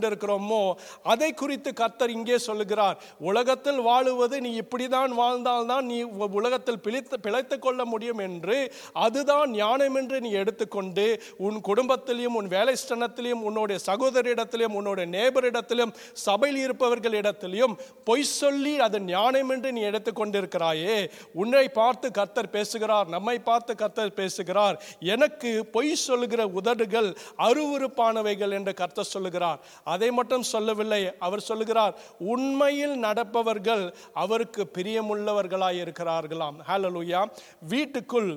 கொண்டிருக்கிறோமோ அதை குறித்து கர்த்தர் இங்கே சொல்லுகிறார் உலகத்தில் வாழுவது நீ இப்படிதான் வாழ்ந்தால்தான் நீ உ- உலகத்தில் பிழைத்து பிழைத்துக் கொள்ள முடியும் என்று அதுதான் ஞானம் என்று நீ எடுத்துக்கொண்டு உன் குடும்பத்திலையும் உன் வேலை ஸ்தலத்திலையும் உன்னுடைய சகோதரிடத்திலும் உன்னுடைய நேபரிடத்திலும் சபையில் இருப்பவர்களிடத்திலையும் பொய் சொல்லி அது ஞானம் என்று நீ எடுத்துக்கொண்டிருக்கிறாயே உன்னை பார்த்து கர்த்தர் பேசுகிறார் நம்மை பார்த்து கர்த்தர் பேசுகிறார் எனக்கு பொய் சொல்லுகிற உதடுகள் அருவருப்பானவைகள் என்று கர்த்தர் சொல்லுகிறார் அதை மட்டும் சொல்லவில்லை அவர் சொல்லுகிறார் உண்மையில் நடப்பவர்கள் அவருக்கு பிரியமுள்ளவர்களாய் இருக்கிறார்களாம் ஹalleluya வீட்டுக்குள்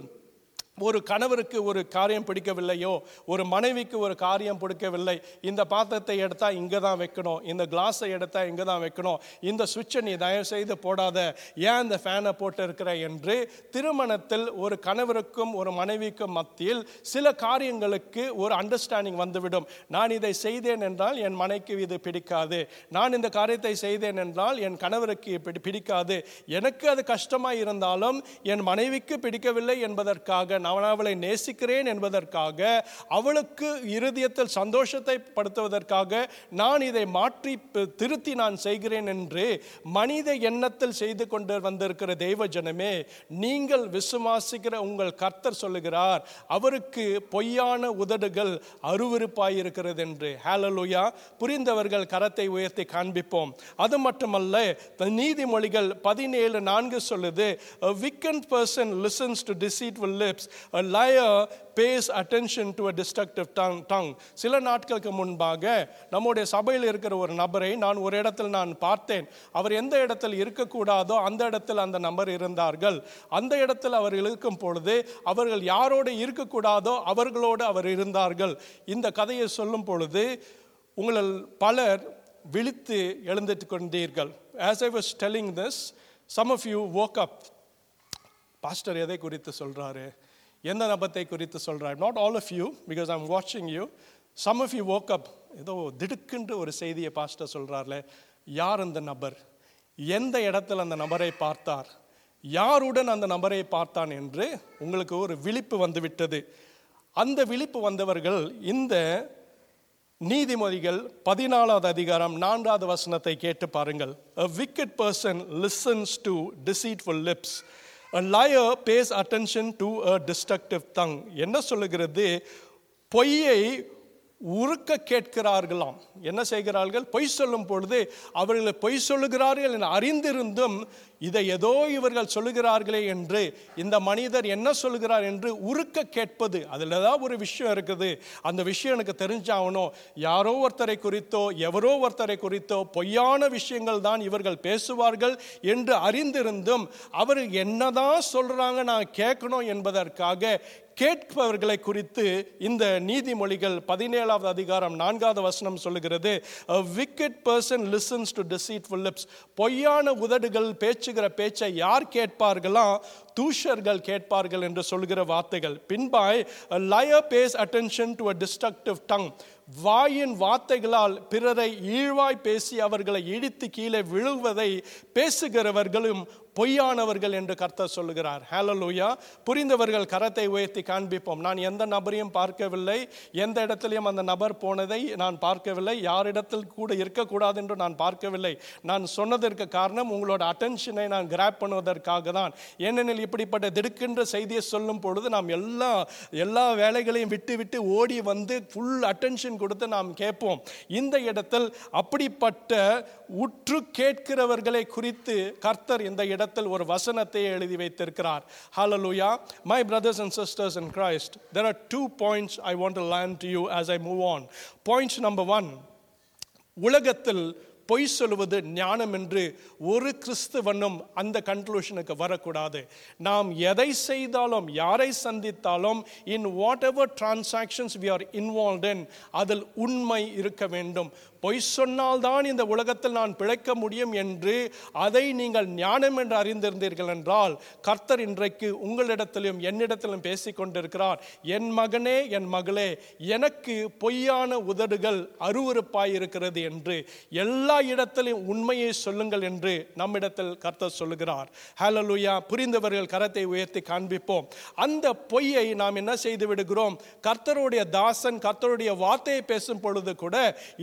ஒரு கணவருக்கு ஒரு காரியம் பிடிக்கவில்லையோ ஒரு மனைவிக்கு ஒரு காரியம் பிடிக்கவில்லை இந்த பாத்திரத்தை எடுத்தா இங்கே தான் வைக்கணும் இந்த கிளாஸை எடுத்தா இங்கே தான் வைக்கணும் இந்த சுவிட்சை நீ தயவு செய்து போடாத ஏன் இந்த ஃபேனை போட்டு இருக்கிற என்று திருமணத்தில் ஒரு கணவருக்கும் ஒரு மனைவிக்கும் மத்தியில் சில காரியங்களுக்கு ஒரு அண்டர்ஸ்டாண்டிங் வந்துவிடும் நான் இதை செய்தேன் என்றால் என் மனைக்கு இது பிடிக்காது நான் இந்த காரியத்தை செய்தேன் என்றால் என் கணவருக்கு பிடி- பிடிக்காது எனக்கு அது கஷ்டமாக இருந்தாலும் என் மனைவிக்கு பிடிக்கவில்லை என்பதற்காக நான் அவளை நேசிக்கிறேன் என்பதற்காக அவளுக்கு இருதயத்தில் சந்தோஷத்தை படுத்துவதற்காக நான் இதை மாற்றி ப- திருத்தி நான் செய்கிறேன் என்று மனித எண்ணத்தில் செய்து கொண்டு வந்திருக்கிற தெய்வ ஜனமே நீங்கள் விசுவாசிக்கிற உங்கள் கர்த்தர் சொல்லுகிறார் அவருக்கு பொய்யான உதடுகள் அருவருப்பாய் இருக்கிறது என்று ஹalleluya புரிந்தவர்கள் கரத்தை உயர்த்தி காண்பிப்போம் அது மட்டுமல்ல the நீதிமொழிகள் பதினேழு நான்கு சொல்லுது a wicked person listens to deceitful lips a liar pays attention to a destructive tongue tongue சில நாட்களுக்கு முன்பாக நம்முடைய சபையில் இருக்கிற ஒரு நபரை நான் ஒரு இடத்தில் நான் பார்த்தேன் அவர் எந்த இடத்தில் இருக்கக்கூடாதோ அந்த இடத்தில் அந்த நபர் இருந்தார்கள் அந்த இடத்தில் அவர் இருக்கும் பொழுது அவர்கள் யாரோடு இருக்கக்கூடாதோ அவர்களோடு அவர் இருந்தார்கள் இந்த கதையை சொல்லும் பொழுது உங்களில் பலர் விழித்து எழுந்துட்டு கொண்டீர்கள் as I was telling this some of you woke up pastor எதை குறித்து சொல்றாரு எந்த நபத்தை குறித்து சொல்றாரு not all of you because I'm வாட்சிங் you some of you woke up ஏதோ திடுக்குன்று ஒரு செய்தியை பாஸ்டர் சொல்றாருல யார் அந்த நபர் எந்த இடத்தில் அந்த நபரை பார்த்தார் யாருடன் அந்த நபரை பார்த்தான் என்று உங்களுக்கு ஒரு விழிப்பு வந்துவிட்டது அந்த விழிப்பு வந்தவர்கள் இந்த நீதிமொழிகள் பதினாலாவது அதிகாரம் நான்காவது வசனத்தை கேட்டு பாருங்கள் a wicked person listens to deceitful lips a liar pays attention to a destructive tongue என்ன சொல்லுகிறது பொய்யை உருக்க கேட்கிறார்களாம் என்ன செய்கிறார்கள் பொய் சொல்லும் பொழுது அவர்கள் பொய் சொல்லுகிறார்கள் என அறிந்திருந்தும் இதை ஏதோ இவர்கள் சொல்லுகிறார்களே என்று இந்த மனிதர் என்ன சொல்லுகிறார் என்று உருக்க கேட்பது அதில் ஏதாவது ஒரு விஷயம் இருக்குது அந்த விஷயம் எனக்கு தெரிஞ்சாகணும் யாரோ ஒருத்தரை குறித்தோ எவரோ ஒருத்தரை குறித்தோ பொய்யான விஷயங்கள் தான் இவர்கள் பேசுவார்கள் என்று அறிந்திருந்தும் அவர் என்னதான் சொல்றாங்க நான் கேட்கணும் என்பதற்காக கேட்பவர்களை குறித்து இந்த நீதிமொழிகள் பதினேழாவது அதிகாரம் நான்காவது வசனம் சொல்லுகிறது a wicked person listens to deceitful lips பொய்யான உதடுகள் பேச்சுகிற பேச்சை யார் கேட்பார்களா தூஷர்கள் கேட்பார்கள் என்று சொல்கிற வார்த்தைகள் பின்பாய் a liar pays attention to a destructive tongue வாயின் வார்த்தைகளால் பிறரை ஈழ்வாய் பேசி அவர்களை இடித்து கீழே விழுவதை பேசுகிறவர்களும் பொய்யானவர்கள் என்று கர்த்தர் சொல்லுகிறார் ஹalleluya புரிந்தவர்கள் கரத்தை உயர்த்தி காண்பிப்போம் நான் எந்த நபரையும் பார்க்கவில்லை எந்த இடத்திலையும் அந்த நபர் போனதை நான் பார்க்கவில்லை யாரிடத்தில் கூட இருக்கக்கூடாது என்று நான் பார்க்கவில்லை நான் சொன்னதற்கு காரணம் உங்களோட அட்டென்ஷனை நான் கிராப் பண்ணுவதற்காக தான் ஏனெனில் இப்படிப்பட்ட திடுக்கின்ற செய்தியை சொல்லும் பொழுது நாம் எல்லா எல்லா வேலைகளையும் விட்டு விட்டு ஓடி வந்து ஃபுல் அட்டென்ஷன் கொடுத்து நாம் கேட்போம் இந்த இடத்தில் அப்படிப்பட்ட உற்று கேட்கிறவர்களை குறித்து கர்த்தர் இந்த இடத்தில் ஒரு வசனத்தை எழுதி வைத்திருக்கிறார் ஹalleluya my brothers and sisters in christ there are two points i want to learn to you as i move on point number 1 உலகத்தில் பொய் சொல்லுவது ஞானம் என்று ஒரு கிறிஸ்துவனும் அந்த கன்க்ளூஷனுக்கு வரக்கூடாது நாம் எதை செய்தாலும் யாரை சந்தித்தாலும் in whatever transactions we are involve in அதில் உண்மை இருக்க வேண்டும் பொய் சொன்னால்தான் இந்த உலகத்தில் நான் பிழைக்க முடியும் என்று அதை நீங்கள் ஞானம் என்று அறிந்திருந்தீர்கள் என்றால் கர்த்தர் இன்றைக்கு உங்களிடத்திலும் என்னிடத்திலும் பேசிக் கொண்டிருக்கிறார் என் மகனே என் மகளே எனக்கு பொய்யான உதடுகள் அருவருப்பாய் இருக்கிறது என்று எல்லா இடத்திலும் உண்மையை சொல்லுங்கள் என்று நம்மிடத்தில் கர்த்தர் சொல்லுகிறார் ஹalleluya புரிந்தவர்கள் கரத்தை உயர்த்தி காண்பிப்போம் அந்த பொய்யை நாம் என்ன செய்து விடுகிறோம் கர்த்தருடைய தாசன் கர்த்தருடைய வார்த்தையை பேசும் பொழுது கூட இந்த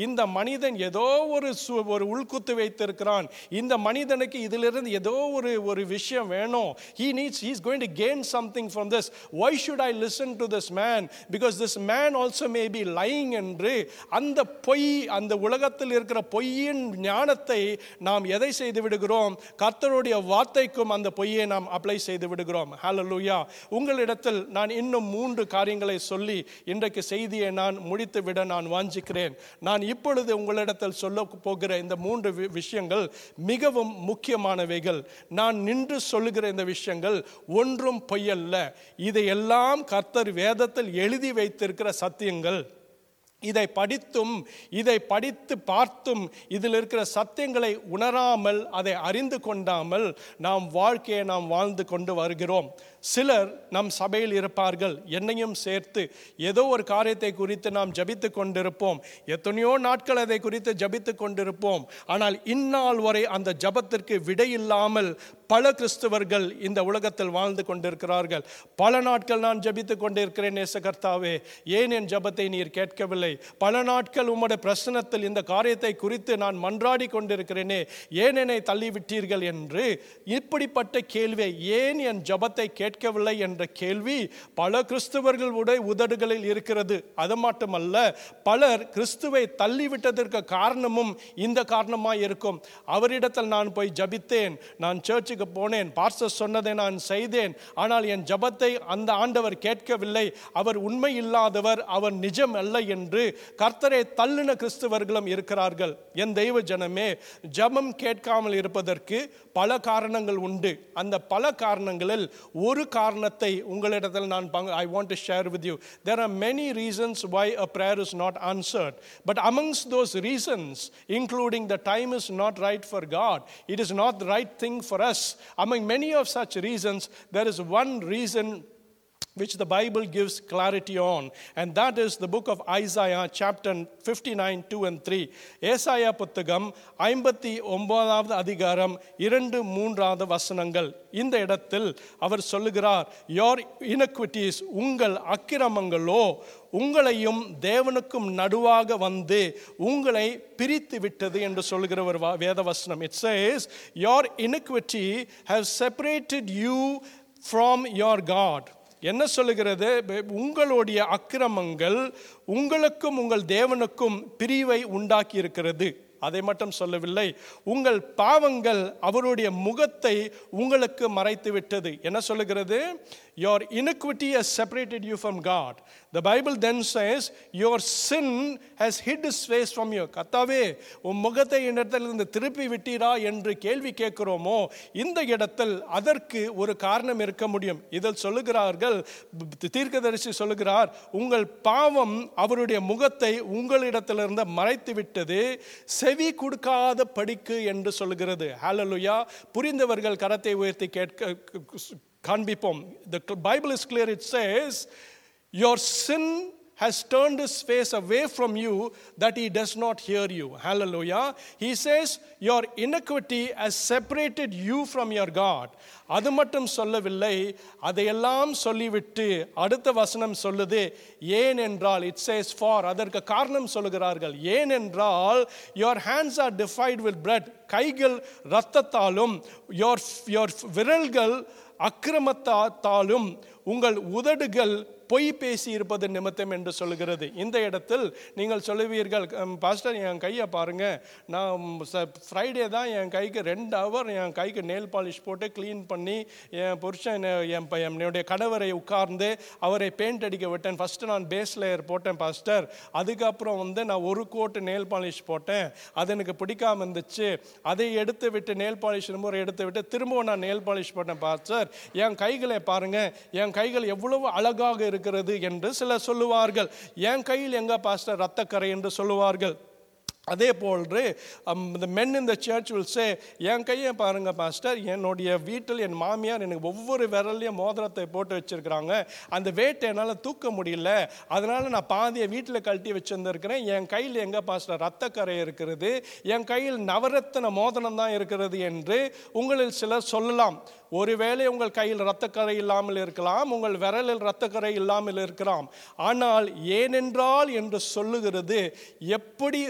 மனிதன் ஏதோ ஒரு சு- ஒரு உள்குத்து வைத்திருக்கிறான் இந்த மனிதனுக்கு இதிலிருந்து ஏதோ ஒரு ஒரு விஷயம் வேணும் he needs he is going to gain something from this why should i listen to this man because this man also may be lying என்று அந்த பொய் அந்த உலகத்தில் இருக்கிற பொய்யின் ஞானத்தை நாம் எதை செய்து விடுகிறோம் கர்த்தருடைய வார்த்தைக்கும் அந்த பொய்யை நாம் அப்ளை செய்து விடுகிறோம் ஹalleluya உங்களிடத்தில் நான் இன்னும் மூன்று காரியங்களை சொல்லி இன்றைக்கு செய்தியை நான் முடித்து விட நான் வாஞ்சிக்கிறேன் நான் இப்பொழுது உங்களிடத்தில் சொல்ல போகிற இந்த மூன்று வி- விஷயங்கள் மிகவும் முக்கியமானவைகள் நான் நின்று சொல்லுகிற இந்த விஷயங்கள் ஒன்றும் பொய்யல்ல இதையெல்லாம் கர்த்தர் வேதத்தில் எழுதி வைத்திருக்கிற சத்தியங்கள் இதை படித்தும் இதை படித்து பார்த்தும் இதில் இருக்கிற சத்தியங்களை உணராமல் அதை அறிந்து கொண்டாமல் நாம் வாழ்க்கையை நாம் வாழ்ந்து கொண்டு வருகிறோம் சிலர் நம் சபையில் இருப்பார்கள் என்னையும் சேர்த்து ஏதோ ஒரு காரியத்தை குறித்து நாம் ஜபித்து கொண்டிருப்போம் எத்தனையோ நாட்கள் அதை குறித்து ஜபித்து கொண்டிருப்போம் ஆனால் இந்நாள் வரை அந்த ஜபத்திற்கு விடையில்லாமல் பல கிறிஸ்தவர்கள் இந்த உலகத்தில் வாழ்ந்து கொண்டிருக்கிறார்கள் பல நாட்கள் நான் ஜபித்து கொண்டிருக்கிறேன் நேச கர்த்தாவே ஏன் என் ஜபத்தை நீர் கேட்கவில்லை பல நாட்கள் உம்முடைய பிரசனத்தில் இந்த காரியத்தை குறித்து நான் மன்றாடி கொண்டிருக்கிறேனே ஏன் என்னை தள்ளிவிட்டீர்கள் என்று இப்படிப்பட்ட கேள்வியை ஏன் என் ஜபத்தை கேட்கவில்லை என்ற கேள்வி பல கிறிஸ்தவர்களுடைய உதடுகளில் இருக்கிறது அது மட்டுமல்ல பலர் கிறிஸ்துவை தள்ளிவிட்டதற்கு காரணமும் இந்த காரணமாய் இருக்கும் அவரிடத்தில் நான் போய் ஜபித்தேன் நான் சர்ச்சுக்கு போனேன் பாஸ்டர் சொன்னதை நான் செய்தேன் ஆனால் என் ஜபத்தை அந்த ஆண்டவர் கேட்கவில்லை அவர் உண்மை இல்லாதவர் அவர் நிஜம் அல்ல என்று கர்த்தரை தள்ளின கிறிஸ்தவர்களும் இருக்கிறார்கள் என் தெய்வ ஜனமே ஜபம் கேட்காமல் இருப்பதற்கு பல காரணங்கள் உண்டு அந்த பல காரணங்களில் ஒரு காரணத்தை உங்களிடத்தில் நான் பங்கு I want to share with you there are many reasons why a prayer is not answered but amongst those reasons including the time is not right for God it is not the right thing for us among many of such reasons there is one reason which the Bible gives clarity on. And that is the book of Isaiah, chapter 59, 2 and 3. ஏசாயா புத்தகம் ஐம்பத்தி ஒன்பதாவது அதிகாரம் இரண்டு மூன்றாவது வசனங்கள் இந்த இடத்தில் அவர் சொல்லுகிறார் யோர் இனக்விட்டிஸ் உங்கள் அக்கிரமங்களோ உங்களையும் தேவனுக்கும் நடுவாக வந்து உங்களை பிரித்து விட்டது என்று சொல்லுகிற ஒரு வா- வேத வசனம் it says your iniquity have separated you from your God என்ன சொல்லுகிறது ப- உங்களுடைய அக்கிரமங்கள் உங்களுக்கும் உங்கள் தேவனுக்கும் பிரிவை உண்டாக்கி இருக்கிறது அதை மட்டும் சொல்லவில்லை உங்கள் பாவங்கள் அவருடைய முகத்தை உங்களுக்கு மறைத்து விட்டது என்ன சொல்லுகிறது your iniquity has separated you from god the bible then says your sin has hid his face from you கத்தாவே உன் முகத்தை இடத்திலிருந்து திருப்பி விட்டீரா என்று கேள்வி கேட்கிறோமோ இந்த இடத்தில் அதற்கு ஒரு காரணம் இருக்க முடியும் இதில் சொல்லுகிறார்கள் தி- தீர்க்கதரிசி சொல்லுகிறார் உங்கள் பாவம் அவருடைய முகத்தை உங்களிடத்திலிருந்து மறைத்து விட்டது செவி கொடுக்காத படிக்கு என்று சொல்லுகிறது ஹalleluya புரிந்தவர்கள் கரத்தை உயர்த்தி கேட்க காண்பிப்போம் the bible is clear it says your sin has turned his face away from you that he does not hear you. Hallelujah. He says, Your iniquity has separated you from your God. அது மட்டும் சொல்லவில்லை அதையெல்லாம் சொல்லிவிட்டு அடுத்த வசனம் சொல்லுது ஏன் என்றால் இட் சேஸ் ஃபார் அதற்கு காரணம் சொல்லுகிறார்கள் ஏன் என்றால் your hands are defied with blood கைகள் இரத்தத்தாலும் your your விரல்கள் அக்கிரமத்தாலும் உங்கள் உதடுகள் பொய் பேசி இருப்பது நிமித்தம் என்று சொல்லுகிறது இந்த இடத்தில் நீங்கள் சொல்லுவீர்கள் "ம், பாஸ்டர் என் கையை பாருங்க நான் ஃப்ரைடே தான் என் கைக்கு ரெண்டு ஹவர் என் கைக்கு நெயில் பாலிஷ் போட்டு க்ளீன் பண்ணி என் புருஷன் என்னை- என் ப- என்னுடைய கணவரை உட்கார்ந்து அவரை பெயிண்ட் அடிக்க விட்டேன் ஃபஸ்ட்டு நான் பேஸ் லேயர் போட்டேன் பாஸ்டர் அதுக்கப்புறம் வந்து நான் ஒரு கோட்டு நெயில் பாலிஷ் போட்டேன் அது எனக்கு பிடிக்காம இருந்துச்சு அதை எடுத்து விட்டு நெயில் பாலிஷ் முறை எடுத்து விட்டு திரும்பவும் நான் நெயில் பாலிஷ் போட்டேன் பாஸ்டர் என் கைகளை பாருங்க என் கைகள் எவ்வளவு அழகாக இருக்கிறது என்று சிலர் சொல்லுவார்கள் என் கையில் எங்க பாஸ்டர் ரத்தக்கரை என்று சொல்லுவார்கள் அதே போன்று the men in the church will say என் கையை பாருங்க பாஸ்டர் என்னுடைய வீட்டில் என் மாமியார் எனக்கு ஒவ்வொரு விரல்லையும் மோதிரத்தை போட்டு வச்சிருக்கிறாங்க அந்த வேட்டை என்னால் தூக்க முடியல அதனால நான் பாதியை வீட்டில் கழட்டி வச்சிருந்திருக்கிறேன் என் கையில் எங்க பாஸ்டர் ரத்தக்கரை இருக்கிறது என் கையில் நவரத்தின மோதிரம் தான் இருக்கிறது என்று உங்களில் சிலர் சொல்லலாம் ஒருவேளை உங்கள் கையில் இரத்தக்கரை இல்லாமல் இருக்கலாம் உங்கள் விரலில் இரத்தக்கரை இல்லாமல் இருக்கலாம் ஆனால் ஏனென்றால் என்று சொல்லுகிறது எப்படி இரத்த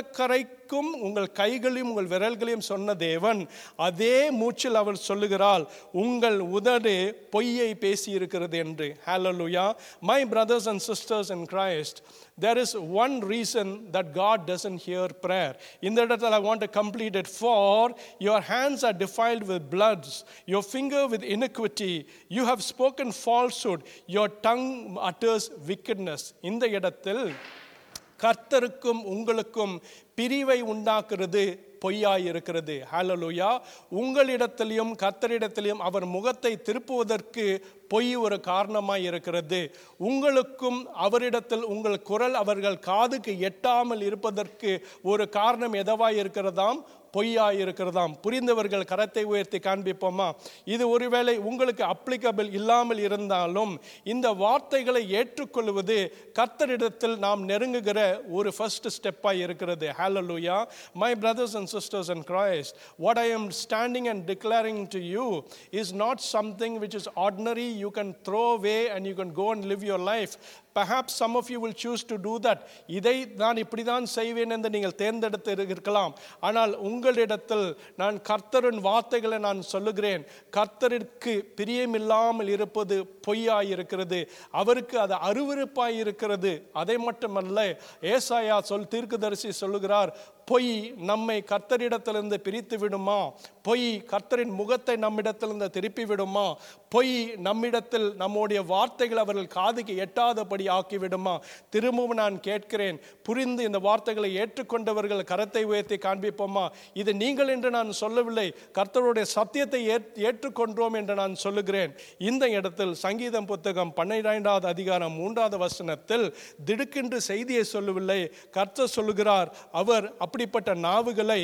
கடற்கரைக்கும் உங்கள் கைகளையும் உங்கள் விரல்களையும் சொன்ன தேவன் அதே மூச்சில் அவர் சொல்லுகிறாள் உங்கள் உதடு பொய்யை பேசி இருக்கிறது என்று ஹalleluya my brothers and sisters in christ there is one reason that god doesn't hear prayer இந்த இடத்துல i want to complete it for your hands are defiled with bloods your finger with iniquity you have spoken falsehood your tongue utters wickedness இந்த இடத்தில் கர்த்தருக்கும் உங்களுக்கும் பிரிவை உண்டாக்குறது பொய்யாய் இருக்கிறது ஹalleluya உங்களிடத்திலையும் கர்த்தரிடத்திலையும் அவர் முகத்தை திருப்புவதற்கு பொய் ஒரு காரணமாய் இருக்கிறது உங்களுக்கும் அவரிடத்தில் உங்கள் குரல் அவர்கள் காதுக்கு எட்டாமல் இருப்பதற்கு ஒரு காரணம் எதவாய் இருக்கிறதாம் பொய்யாய் இருக்கிறதாம் புரிந்தவர்கள் கரத்தை உயர்த்தி காண்பிப்போமா இது ஒருவேளை உங்களுக்கு அப்ளிகபிள் இல்லாமல் இருந்தாலும் இந்த வார்த்தைகளை ஏற்றுக்கொள்வது கர்த்தரிடத்தில் நாம் நெருங்குகிற ஒரு ஃபர்ஸ்ட் ஸ்டெப்பாய் இருக்கிறது ஹalleluya my brothers and sisters in christ what i am standing and declaring to you is not something which is ordinary you can throw away and you can go and live your life perhaps some of you will choose to do that இதை நான் இப்படிதான் செய்வேன் என்று நீங்கள் தேர்ந்தெடுத்து இருக்கலாம் ஆனால் உங்களிடத்தில் நான் கர்த்தரின் வார்த்தைகளை நான் சொல்லுகிறேன் கர்த்தருக்கு பிரியமில்லாமல் இருப்பது பொய்யாய் இருக்கிறது அவருக்கு அது அருவருப்பாய் இருக்கிறது அதை மட்டுமல்ல ஏசாயா சொல் தீர்க்கதரிசி சொல்லுகிறார் பொய் நம்மை கர்த்தரிடத்திலிருந்து பிரித்து விடுமா பொய் கர்த்தரின் முகத்தை நம்மிடத்திலிருந்து திருப்பி விடுமா பொய் நம்மிடத்தில் நம்முடைய வார்த்தைகள் அவர்கள் காதுக்கு எட்டாதபடி ஆக்கி விடுமா திரும்பவும் நான் கேட்கிறேன் புரிந்து இந்த வார்த்தைகளை ஏற்றுக்கொண்டவர்கள் கரத்தை உயர்த்தி காண்பிப்போமா இது நீங்கள் என்று நான் சொல்லவில்லை கர்த்தருடைய சத்தியத்தை ஏற்- ஏற்றுக்கொண்டோம் என்று நான் சொல்லுகிறேன் இந்த இடத்தில் சங்கீதம் புத்தகம் பன்னிரெண்டாவது அதிகாரம் மூன்றாவது வசனத்தில் திடுக்கென்று செய்தியை சொல்லவில்லை கர்த்தர் சொல்லுகிறார் அவர் அப்படிப்பட்ட நாவுகளை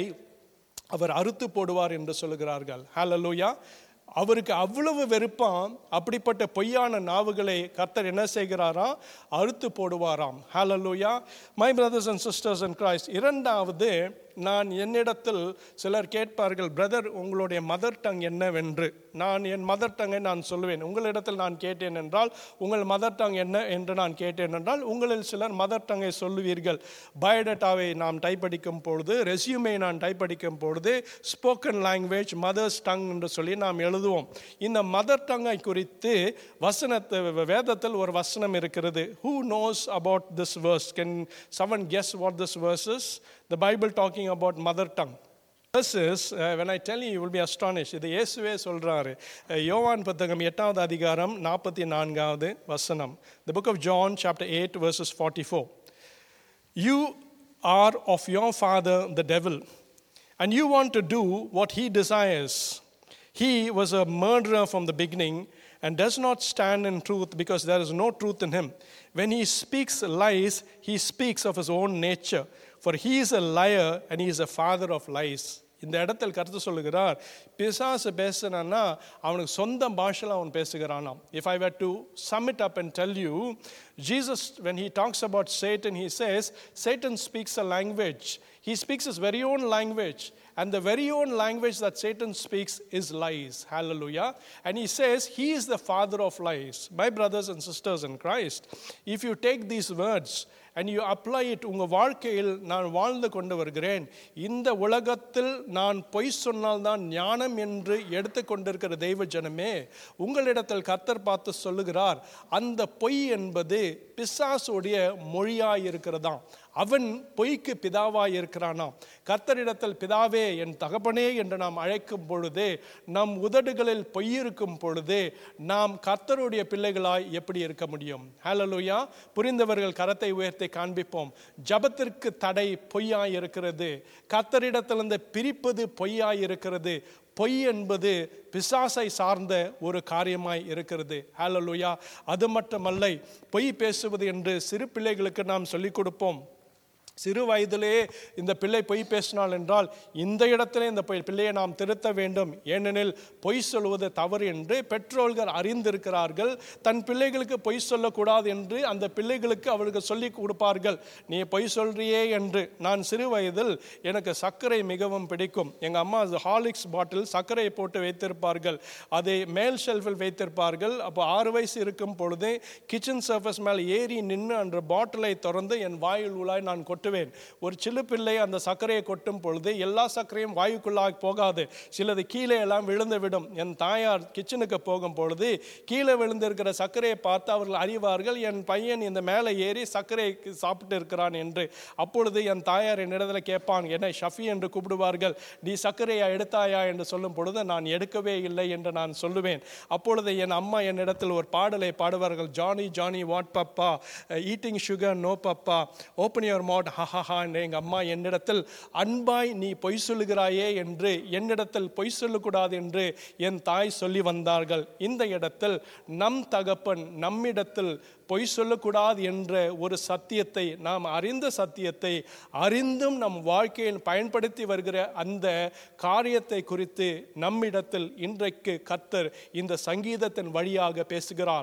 அவர் அறுத்து போடுவார் என்று சொல்லுகிறார்கள் ஹalleluya அவருக்கு அவ்வளவு வெறுப்பாம் அப்படிப்பட்ட பொய்யான நாவுகளை கர்த்தர் என்ன செய்கிறாராம் அறுத்து போடுவாராம் ஹalleluya my brothers and sisters in christ இரண்டாவது நான் என்னிடத்தில் சிலர் கேட்பார்கள் பிரதர் உங்களுடைய மதர் டங் என்னவென்று நான் என் மதர் டங்கை நான் சொல்லுவேன் உங்களிடத்தில் நான் கேட்டேன் என்றால் உங்கள் மதர் டங் என்ன என்று நான் கேட்டேன் என்றால் உங்களில் சிலர் மதர் டங்கை சொல்லுவீர்கள் பயோடேட்டாவை நாம் டைப் அடிக்கும் பொழுது ரெஸ்யூமை நான் டைப் அடிக்கும் பொழுது ஸ்போக்கன் லாங்குவேஜ் மதர்ஸ் டங் என்று சொல்லி நாம் எழுதுவோம் இந்த மதர் டங்கை குறித்து வசனத்தை வேதத்தில் ஒரு வசனம் இருக்கிறது who knows about this verse can someone guess what this verse is the bible talking about mother tongue This is, uh, when I tell you, you will be astonished. இது இயேசுவே சொல்றாரு அஹ், யோவான் புத்தகம் எட்டாவது அதிகாரம் நாற்பத்தி நான்காவது வசனம் The book of John chapter 8 verses 44. You are of your father the devil, and you want to do what he desires. He was a murderer from the beginning and does not stand in truth because there is no truth in him. When he speaks lies, he speaks of his own nature, for he is a liar and he is a father of lies. இந்த இடத்தில் கருத்து சொல்லுகிறார் பிசாசு பேசுனான்னா அவனுக்கு சொந்த பாஷையில் அவன் பேசுகிறானாம் if I were to sum it up and tell you jesus when he talks about satan he says satan speaks a language he speaks his very own language and the very own language that satan speaks is lies hallelujah and he says he is the father of lies my brothers and sisters in christ if you take these words and you apply it உங்கள் வாழ்க்கையில் நான் வாழ்ந்து கொண்டு வருகிறேன் இந்த உலகத்தில் நான் பொய் சொன்னால்தான் ஞானம் என்று எடுத்துக்கொண்டிருக்கிற தெய்வ ஜனமே உங்களிடத்தில் கர்த்தர் பார்த்து சொல்லுகிறார் அந்த பொய் என்பது பிசாசுடைய மொழியாய் இருக்கிறதாம் அவன் பொய்க்கு பிதாவாய் இருக்கிறானாம் கர்த்தரிடத்தில் பிதாவே என் தகப்பனே என்று நாம் அழைக்கும் பொழுது நம் உதடுகளில் பொய் இருக்கும் பொழுது நாம் கர்த்தருடைய பிள்ளைகளாய் எப்படி இருக்க முடியும் ஹalleluya புரிந்தவர்கள் கரத்தை உயர்த்தி காண்பிப்போம் ஜபத்திற்கு தடை பொய்யாய் இருக்கிறது கர்த்தரிடத்திலிருந்து பிரிப்பது பொய்யாய் இருக்கிறது பொய் என்பது பிசாசை சார்ந்த ஒரு காரியமாய் இருக்கிறது ஹalleluya அது மட்டுமல்ல பொய் பேசுவது என்று சிறு பிள்ளைகளுக்கு நாம் சொல்லிக் கொடுப்போம் சிறு வயதிலே இந்த பிள்ளை பொய் பேசினாள் என்றால் இந்த இடத்திலே இந்த பொய்- பிள்ளையை நாம் திருத்த வேண்டும் ஏனெனில் பொய் சொல்வது தவறு என்று பெற்றோர்கள் அறிந்திருக்கிறார்கள் தன் பிள்ளைகளுக்கு பொய் சொல்லக்கூடாது என்று அந்த பிள்ளைகளுக்கு அவர்களுக்கு சொல்லி கொடுப்பார்கள் நீ பொய் சொல்றியே என்று நான் சிறு வயதில் எனக்கு சர்க்கரை மிகவும் பிடிக்கும் எங்கள் அம்மா ஹாலிக்ஸ் பாட்டில் சர்க்கரையை போட்டு வைத்திருப்பார்கள் அதை மேல் ஷெல்ஃபில் வைத்திருப்பார்கள் அப்போ ஆறு வயசு இருக்கும் பொழுதே கிச்சன் சர்ஃபஸ் மேலே ஏறி நின்று அந்த பாட்டிலை திறந்து என் வாயில் உலாய் நான் கொட்டுவேன் கொட்டுவேன் ஒரு சிறு பிள்ளை அந்த சர்க்கரையை கொட்டும் பொழுது எல்லா சர்க்கரையும் வாயுக்குள்ளாக போகாது சிலது கீழே எல்லாம் விழுந்து விடும் என் தாயார் கிச்சனுக்கு போகும் பொழுது கீழே விழுந்திருக்கிற சர்க்கரையை பார்த்து அவர்கள் அறிவார்கள் என் பையன் இந்த மேலே ஏறி சர்க்கரை சாப்பிட்டு இருக்கிறான் என்று அப்பொழுது என் தாயார் என்னிடத்தில் கேட்பான் என்னை ஷஃபி என்று கூப்பிடுவார்கள் நீ சர்க்கரையா எடுத்தாயா என்று சொல்லும் பொழுது நான் எடுக்கவே இல்லை என்று நான் சொல்லுவேன் அப்பொழுது என் அம்மா என்னிடத்தில் ஒரு பாடலை பாடுவார்கள் Johnny Johnny what papa eating sugar no papa open your mouth ஹஹஹா என்று எங்கள் அம்மா என்னிடத்தில் அன்பாய் நீ பொய் சொல்லுகிறாயே என்று என்னிடத்தில் பொய் சொல்லக்கூடாது என்று என் தாய் சொல்லி வந்தார்கள் இந்த இடத்தில் நம் தகப்பன் நம்மிடத்தில் பொய் சொல்லக்கூடாது என்ற ஒரு சத்தியத்தை நாம் அறிந்த சத்தியத்தை அறிந்தும் நம் வாழ்க்கையில் பயன்படுத்தி வருகிற அந்த காரியத்தை குறித்து நம்மிடத்தில் இன்றைக்கு கத்தர் இந்த சங்கீதத்தின் வழியாக பேசுகிறார்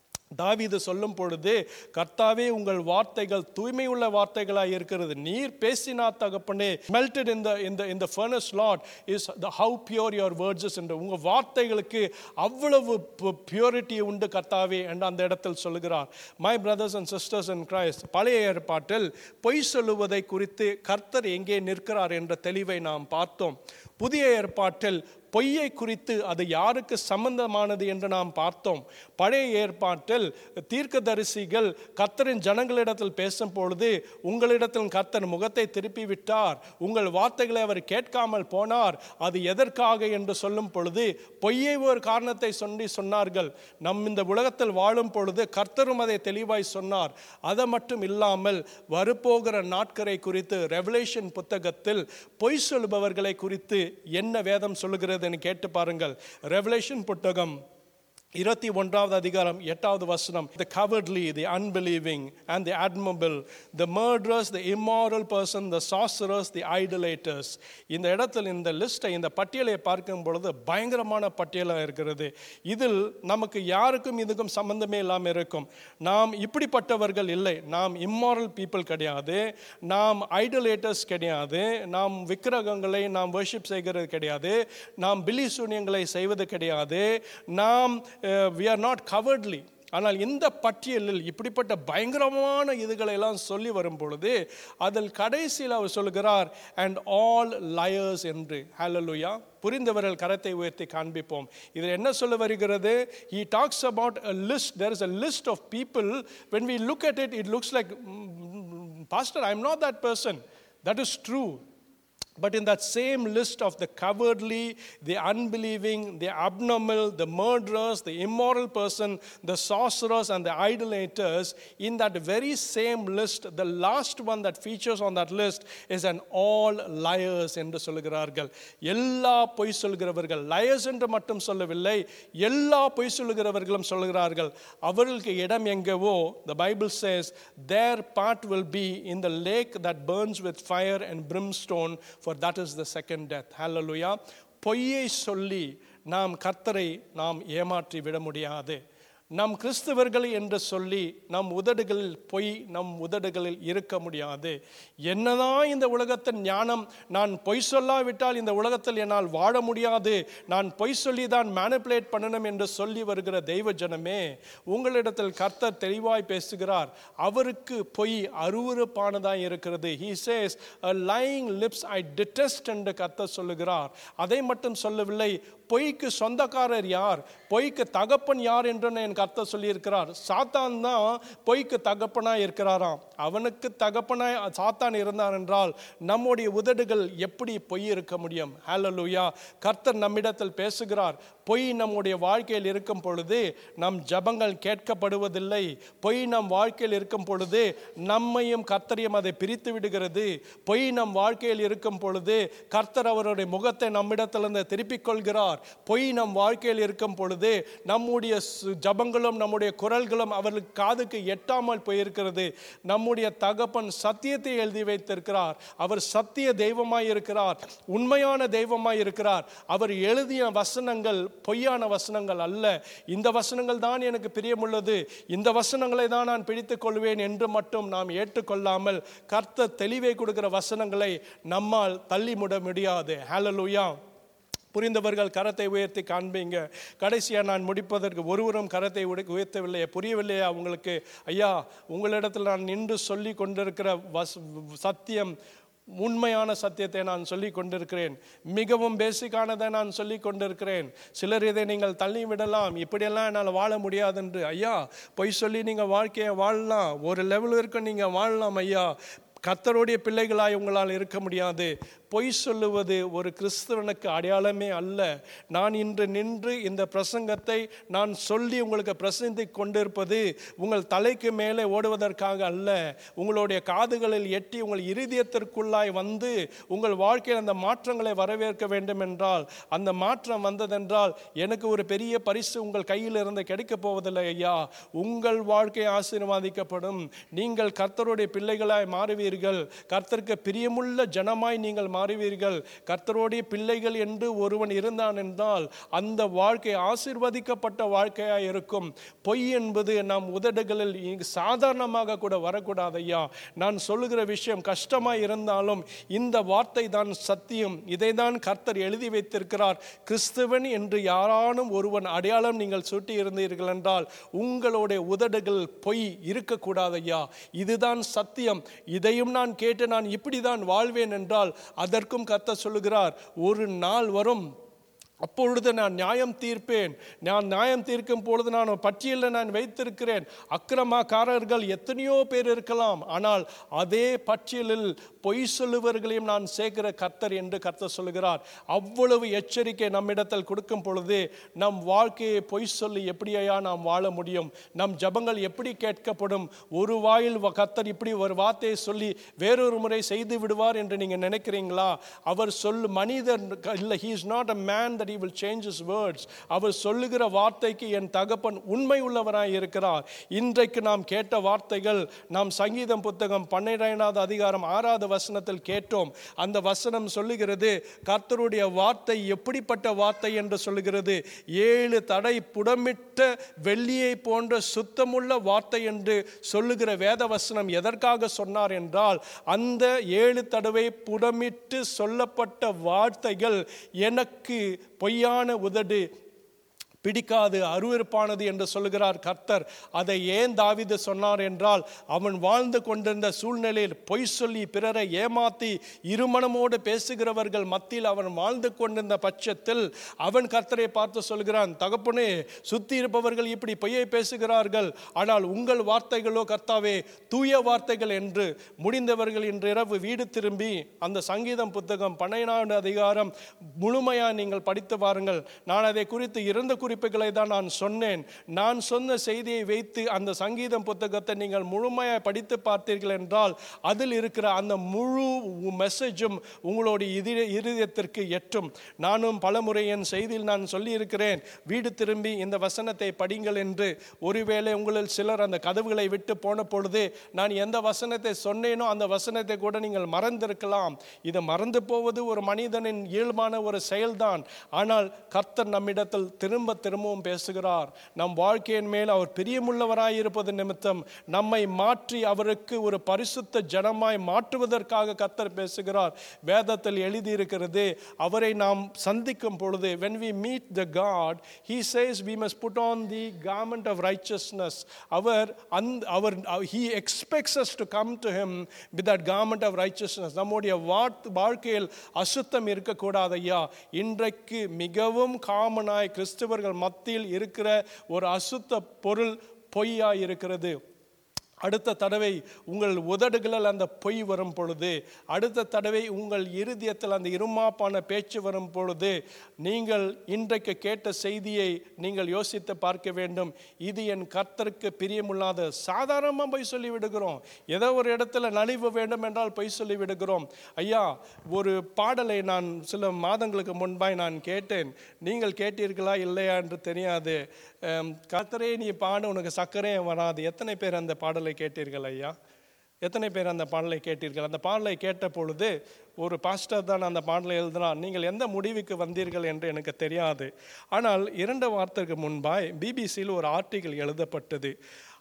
தாவீது சொல்லும் பொழுது கர்த்தாவே உங்கள் வார்த்தைகள் தூய்மையுள்ள வார்த்தைகளாக இருக்கிறது நீர் பேசினா தகப்பனே மெல்டட் இந்த இந்த இந்த furnace lot is the how pure your words என்று உங்கள் வார்த்தைகளுக்கு அவ்வளவு பியூரிட்டி உண்டு கர்த்தாவே என்று அந்த இடத்தில் சொல்லுகிறார் my brothers and sisters and Christ பழைய ஏற்பாட்டில் பொய் சொல்லுவதை குறித்து கர்த்தர் எங்கே நிற்கிறார் என்ற தெளிவை நாம் பார்த்தோம் புதிய ஏற்பாட்டில் பொய்யை குறித்து அது யாருக்கு சம்பந்தமானது என்று நாம் பார்த்தோம் பழைய ஏற்பாட்டில் தீர்க்கதரிசிகள் கர்த்தரின் ஜனங்களிடத்தில் பேசும் பொழுது உங்களிடத்தில் கர்த்தர் முகத்தை திருப்பி விட்டார் உங்கள் வார்த்தைகளை அவர் கேட்காமல் போனார் அது எதற்காக என்று சொல்லும் பொழுது பொய்யை ஒரு காரணத்தை சொல்லி சொன்னார்கள் நம் இந்த உலகத்தில் வாழும் பொழுது கர்த்தரும் அதை தெளிவாய் சொன்னார் அதை மட்டும் இல்லாமல் வரப்போகிற நாட்கரை குறித்து ரெவலேஷன் புத்தகத்தில் பொய் சொல்லுபவர்களை குறித்து என்ன வேதம் சொல்லுகிறது என்று கேட்டு பாருங்கள் ரெவலேஷன் புத்தகம் இருபத்தி ஒன்றாவது அதிகாரம் எட்டாவது வசனம் the cowardly the unbelieving and the abominable the murderous the immoral person the sorcerers the idolaters இந்த இடத்தில் இந்த லிஸ்ட்டை இந்த பட்டியலை பார்க்கும் பொழுது பயங்கரமான பட்டியலாக இருக்கிறது இதில் நமக்கு யாருக்கும் இதுக்கும் சம்பந்தமே இல்லாமல் இருக்கும் நாம் இப்படிப்பட்டவர்கள் இல்லை நாம் இம்மாரல் பீப்புள் கிடையாது நாம் ஐடலேட்டர்ஸ் கிடையாது நாம் விக்கிரகங்களை நாம் வர்ஷிப் செய்கிறது கிடையாது நாம் பிலி சூன்யங்களை செய்வது கிடையாது நாம் வி ஆர் நாட் கவர்ட்லி ஆனால் இந்த பட்டியலில் இப்படிப்பட்ட பயங்கரமான இதுகளை எல்லாம் சொல்லி வரும் பொழுது அதில் கடைசியில் அவர் சொல்கிறார் அண்ட் ஆல் லயர்ஸ் என்று ஹalleluya புரிந்தவர்கள் கரத்தை உயர்த்தி காண்பிப்போம் இதில் என்ன சொல்ல வருகிறது he talks about a list there is a list of people when we look at it it looks like "Mm, pastor i'm not that person that is true but in that same list of the cowardly, the unbelieving, the abnormal, the murderers, the immoral person, the sorcerers, and the idolaters, in that very same list, the last one that features on that list is an all liars என்று சொல்லுகிறார்கள் எல்லா பொய் சொல்கிறவர்கள் liars என்று மட்டும் சொல்லவில்லை எல்லா பொய் சொல்லுகிறவர்களும் சொல்லுகிறார்கள் அவர்களுக்கு இடம் எங்கவோ the bible says their part will be in the lake that burns with fire and brimstone for that is the second death hallelujah பொய்யை சொல்லி நாம் கர்த்தரை நாம் ஏமாற்றி விட முடியாது நம் கிறிஸ்தவர்கள் என்று சொல்லி நம் உதடுகளில் பொய் நம் உதடுகளில் இருக்க முடியாது என்னதான் இந்த உலகத்தின் ஞானம் நான் பொய் சொல்லாவிட்டால் இந்த உலகத்தில் என்னால் வாழ முடியாது நான் பொய் சொல்லி தான் மேனிப்புலேட் பண்ணணும் என்று சொல்லி வருகிற தெய்வ ஜனமே உங்களிடத்தில் கர்த்தர் தெளிவாய் பேசுகிறார் அவருக்கு பொய் அருவருப்பானதாய் இருக்கிறது he says a lying lips i detest என்று கர்த்தர் சொல்லுகிறார் அதை மட்டும் சொல்லவில்லை பொய்க்கு சொந்தக்காரர் யார் பொய்க்கு தகப்பன் யார் என்று என் கர்த்தர் சொல்லியிருக்கிறார் சாத்தான் தான் பொய்க்கு தகப்பனாய் இருக்கிறாராம் அவனுக்கு தகப்பனாய் சாத்தான் இருந்தார் என்றால் நம்முடைய உதடுகள் எப்படி பொய் இருக்க முடியும் ஹalleluya கர்த்தர் நம்மிடத்தில் பேசுகிறார் பொய் நம்முடைய வாழ்க்கையில் இருக்கும் பொழுது நம் ஜபங்கள் கேட்கப்படுவதில்லை பொய் நம் வாழ்க்கையில் இருக்கும் பொழுது நம்மையும் கர்த்தரையும் அதை பிரித்து விடுகிறது பொய் நம் வாழ்க்கையில் இருக்கும் பொழுது கர்த்தர் அவருடைய முகத்தை நம்மிடத்திலிருந்து திருப்பிக் கொள்கிறார் பொய் நம் வாழ்க்கையில் இருக்கும் பொழுது நம்முடைய சு- ஜபங்களும் நம்முடைய குரல்களும் அவர்களுக்கு காதுக்கு எட்டாமல் போயிருக்கிறது நம்முடைய தகப்பன் சத்தியத்தை எழுதி வைத்திருக்கிறார் அவர் சத்திய தெய்வமாய் இருக்கிறார் உண்மையான தெய்வமாய் இருக்கிறார் அவர் எழுதிய வசனங்கள் பொய்யான வசனங்கள் அல்ல இந்த வசனங்கள் தான் எனக்கு பிரியமுள்ளது இந்த வசனங்களை தான் நான் பிடித்துக் கொள்வேன் என்று மட்டும் நாம் ஏற்றுக்கொள்ளாமல் கர்த்தர் தெளிவை கொடுக்கிற வசனங்களை நம்மால் தள்ளி முட முடியாது ஹalleluya புரிந்தவர்கள் கரத்தை உயர்த்தி காண்பீங்க கடைசியாக நான் முடிப்பதற்கு ஒருவரும் கரத்தை உட- உயர்த்தவில்லையே புரியவில்லையா உங்களுக்கு ஐயா உங்களிடத்தில் நான் நின்று சொல்லி கொண்டிருக்கிற வஸ் சத்தியம் உண்மையான சத்தியத்தை நான் சொல்லி கொண்டிருக்கிறேன் மிகவும் பேசிக்கானதை நான் சொல்லி கொண்டிருக்கிறேன் சிலர் இதை நீங்கள் தள்ளி விடலாம் இப்படியெல்லாம் என்னால் வாழ முடியாது என்று ஐயா பொய் சொல்லி நீங்கள் வாழ்க்கையை வாழலாம் ஒரு லெவல் வரைக்கும் நீங்கள் வாழலாம் ஐயா கர்த்தருடைய பிள்ளைகளாய் உங்களால் இருக்க முடியாது பொய் சொல்லுவது ஒரு கிறிஸ்தவனுக்கு அடையாளமே அல்ல நான் இன்று நின்று இந்த பிரசங்கத்தை நான் சொல்லி உங்களுக்கு பிரசந்தி கொண்டிருப்பது உங்கள் தலைக்கு மேலே ஓடுவதற்காக அல்ல உங்களுடைய காதுகளில் எட்டி உங்கள் இருதயத்திற்குள்ளாய் வந்து உங்கள் வாழ்க்கையில் அந்த மாற்றங்களை வரவேற்க வேண்டும் என்றால் அந்த மாற்றம் வந்ததென்றால் எனக்கு ஒரு பெரிய பரிசு உங்கள் கையில் இருந்து கிடைக்கப் போவதில்லை ஐயா உங்கள் வாழ்க்கை ஆசீர்வாதிக்கப்படும் நீங்கள் கர்த்தருடைய பிள்ளைகளாய் மாறுவீர்கள் கர்த்தருக்கு பிரியமுள்ள ஜனமாய் நீங்கள் மாறுவீர்கள் கர்த்தருடைய பிள்ளைகள் என்று ஒருவன் இருந்தான் என்றால் அந்த வாழ்க்கை ஆசீர்வதிக்கப்பட்ட வாழ்க்கையாய் இருக்கும் பொய் என்பது நம் உதடுகளில் இங்கு சாதாரணமாக கூட வரக்கூடாது ஐயா நான் சொல்லுகிற விஷயம் கஷ்டமாய் இருந்தாலும் இந்த வார்த்தை தான் சத்தியம் இதை தான் கர்த்தர் எழுதி வைத்திருக்கிறார் கிறிஸ்துவன் என்று யாரானும் ஒருவன் அடையாளம் நீங்கள் சுட்டி இருந்தீர்கள் என்றால் உங்களுடைய உதடுகள் பொய் இருக்கக்கூடாது ஐயா இதுதான் சத்தியம் இதையும் நான் கேட்டு நான் இப்படி தான் வாழ்வேன் என்றால் அதற்கும் கர்த்தர் சொல்லுகிறார் ஒரு நாள் வரும் அப்பொழுது நான் நியாயம் தீர்ப்பேன் நான் நியாயம் தீர்க்கும் பொழுது நான் ஒரு பட்டியலில் நான் வைத்திருக்கிறேன் அக்கிரமக்காரர்கள் எத்தனையோ பேர் இருக்கலாம் ஆனால் அதே பட்டியலில் பொய் சொல்லுவர்களையும் நான் சேர்க்கிற கர்த்தர் என்று கர்த்தர் சொல்லுகிறார் அவ்வளவு எச்சரிக்கை நம்மிடத்தில் கொடுக்கும் பொழுது நம் வாழ்க்கையை பொய் சொல்லி எப்படியா நாம் வாழ முடியும் நம் ஜபங்கள் எப்படி கேட்கப்படும் ஒரு வாயில் வ- கர்த்தர் இப்படி ஒரு வார்த்தையை சொல்லி வேறொரு முறை செய்து விடுவார் என்று நீங்கள் நினைக்கிறீங்களா அவர் சொல்லு மனிதர் இல்லை he is not a man that he will change his words அவர் சொல்லுகிற வார்த்தைக்கு என் தகப்பன் உண்மை உள்ளவராய் இருக்கிறார் இன்றைக்கு நாம் கேட்ட வார்த்தைகள் நாம் சங்கீதம் புத்தகம் பன்னிரெண்டாவது அதிகாரம் ஆறாவது வசனத்தில் கேட்டோம் அந்த வசனம் சொல்லுகிறது கர்த்தருடைய வார்த்தை எப்படிப்பட்ட வார்த்தை என்று சொல்லுகிறது ஏழு தடை புடமிட்ட வெள்ளியை போன்ற சுத்தமுள்ள வார்த்தை என்று சொல்லுகிற வேத வசனம் எதற்காக சொன்னார் என்றால் அந்த ஏழு தடவை புடமிட்டு சொல்லப்பட்ட வார்த்தைகள் எனக்கு பொய்யான உதடு பிடிக்காது அருவருப்பானது என்று சொல்லுகிறார் கர்த்தர் அதை ஏன் தாவீது சொன்னார் என்றால் அவன் வாழ்ந்து கொண்டிருந்த சூழ்நிலையில் பொய் சொல்லி பிறரை ஏமாத்தி இருமனமோடு பேசுகிறவர்கள் மத்தியில் அவன் வாழ்ந்து கொண்டிருந்த பட்சத்தில் அவன் கர்த்தரை பார்த்து சொல்கிறான் தகப்பனே சுத்தி இருப்பவர்கள் இப்படி பொய்யை பேசுகிறார்கள் ஆனால் உங்கள் வார்த்தைகளோ கர்த்தாவே தூய வார்த்தைகள் என்று முடிந்தவர்கள் இன்று இரவு வீடு திரும்பி அந்த சங்கீதம் புத்தகம் பன்னிரண்டாவது அதிகாரம் முழுமையாக நீங்கள் படித்து பாருங்கள் நான் அதை குறித்து இரண்டு குறிப்புகளை தான் நான் சொன்னேன் நான் சொன்ன செய்தியை வைத்து அந்த சங்கீதம் புத்தகத்தை நீங்கள் முழுமையாக படித்து பார்த்தீர்கள் என்றால் அதில் இருக்கிற அந்த முழு மெசேஜும் உங்களுடைய இதி இருதயத்திற்கு எட்டும் நானும் பலமுறை என் செய்தியில் நான் சொல்லியிருக்கிறேன் வீடு திரும்பி இந்த வசனத்தை படிங்கள் என்று ஒருவேளை உங்களில் சிலர் அந்த கதவுகளை விட்டு போன பொழுது நான் எந்த வசனத்தை சொன்னேனோ அந்த வசனத்தை கூட நீங்கள் மறந்திருக்கலாம் இது மறந்து போவது ஒரு மனிதனின் இயல்பான ஒரு செயல்தான் ஆனால் கர்த்தர் நம்மிடத்தில் திரும்ப திரும்பவும் பேசுகிறார் நம் வாழ்க்கையின் மேல் அவர் பிரியமுள்ளவராய் இருப்பது நிமித்தம் நம்மை மாற்றி அவருக்கு ஒரு பரிசுத்த ஜனமாய் மாற்றுவதற்காக கர்த்தர் பேசுகிறார் வேதத்தில் எழுதியிருக்கிறது அவரை நாம் சந்திக்கும் பொழுது when we meet the God he says we must put on the garment of righteousness அவர் அந்த அவர் he expects us to come to him with that garment of righteousness நம்முடைய வார்த்- வாழ்க்கையில் அசுத்தம் இருக்கக்கூடாது ஐயா இன்றைக்கு மிகவும் காமனாய் கிறிஸ்தவர்கள் மத்தியில் இருக்கிற ஒரு அசுத்த பொருள் பொய்யாய் இருக்கிறது அடுத்த தடவை உங்கள் உதடுகளில் அந்த பொய் வரும் பொழுது அடுத்த தடவை உங்கள் இருதயத்தில் அந்த இருமாப்பான பேச்சு வரும் பொழுது நீங்கள் இன்றைக்கு கேட்ட செய்தியை நீங்கள் யோசித்து பார்க்க வேண்டும் இது என் கர்த்தருக்கு பிரியமில்லாத சாதாரணமாக பொய் சொல்லி விடுகிறோம் ஏதோ ஒரு இடத்துல நலிவு வேண்டும் என்றால் பொய் சொல்லி விடுகிறோம் ஐயா ஒரு பாடலை நான் சில மாதங்களுக்கு முன்பாய் நான் கேட்டேன் நீங்கள் கேட்டீர்களா இல்லையா என்று தெரியாது அம், கர்த்தரே நீ பாடு உனக்கு சர்க்கரையே வராது எத்தனை பேர் அந்த பாடலை கேட்டீர்கள் ஐயா எத்தனை பேர் அந்த பாடலை கேட்டீர்கள் அந்த பாடலை கேட்ட பொழுது ஒரு பாஸ்டர் தான் அந்த பாடலை எழுதினார் நீங்கள் எந்த முடிவுக்கு வந்தீர்கள் என்று எனக்கு தெரியாது ஆனால் இரண்டு வாரத்திற்கு முன்பாய் பிபிசியில் ஒரு ஆர்டிகிள் எழுதப்பட்டது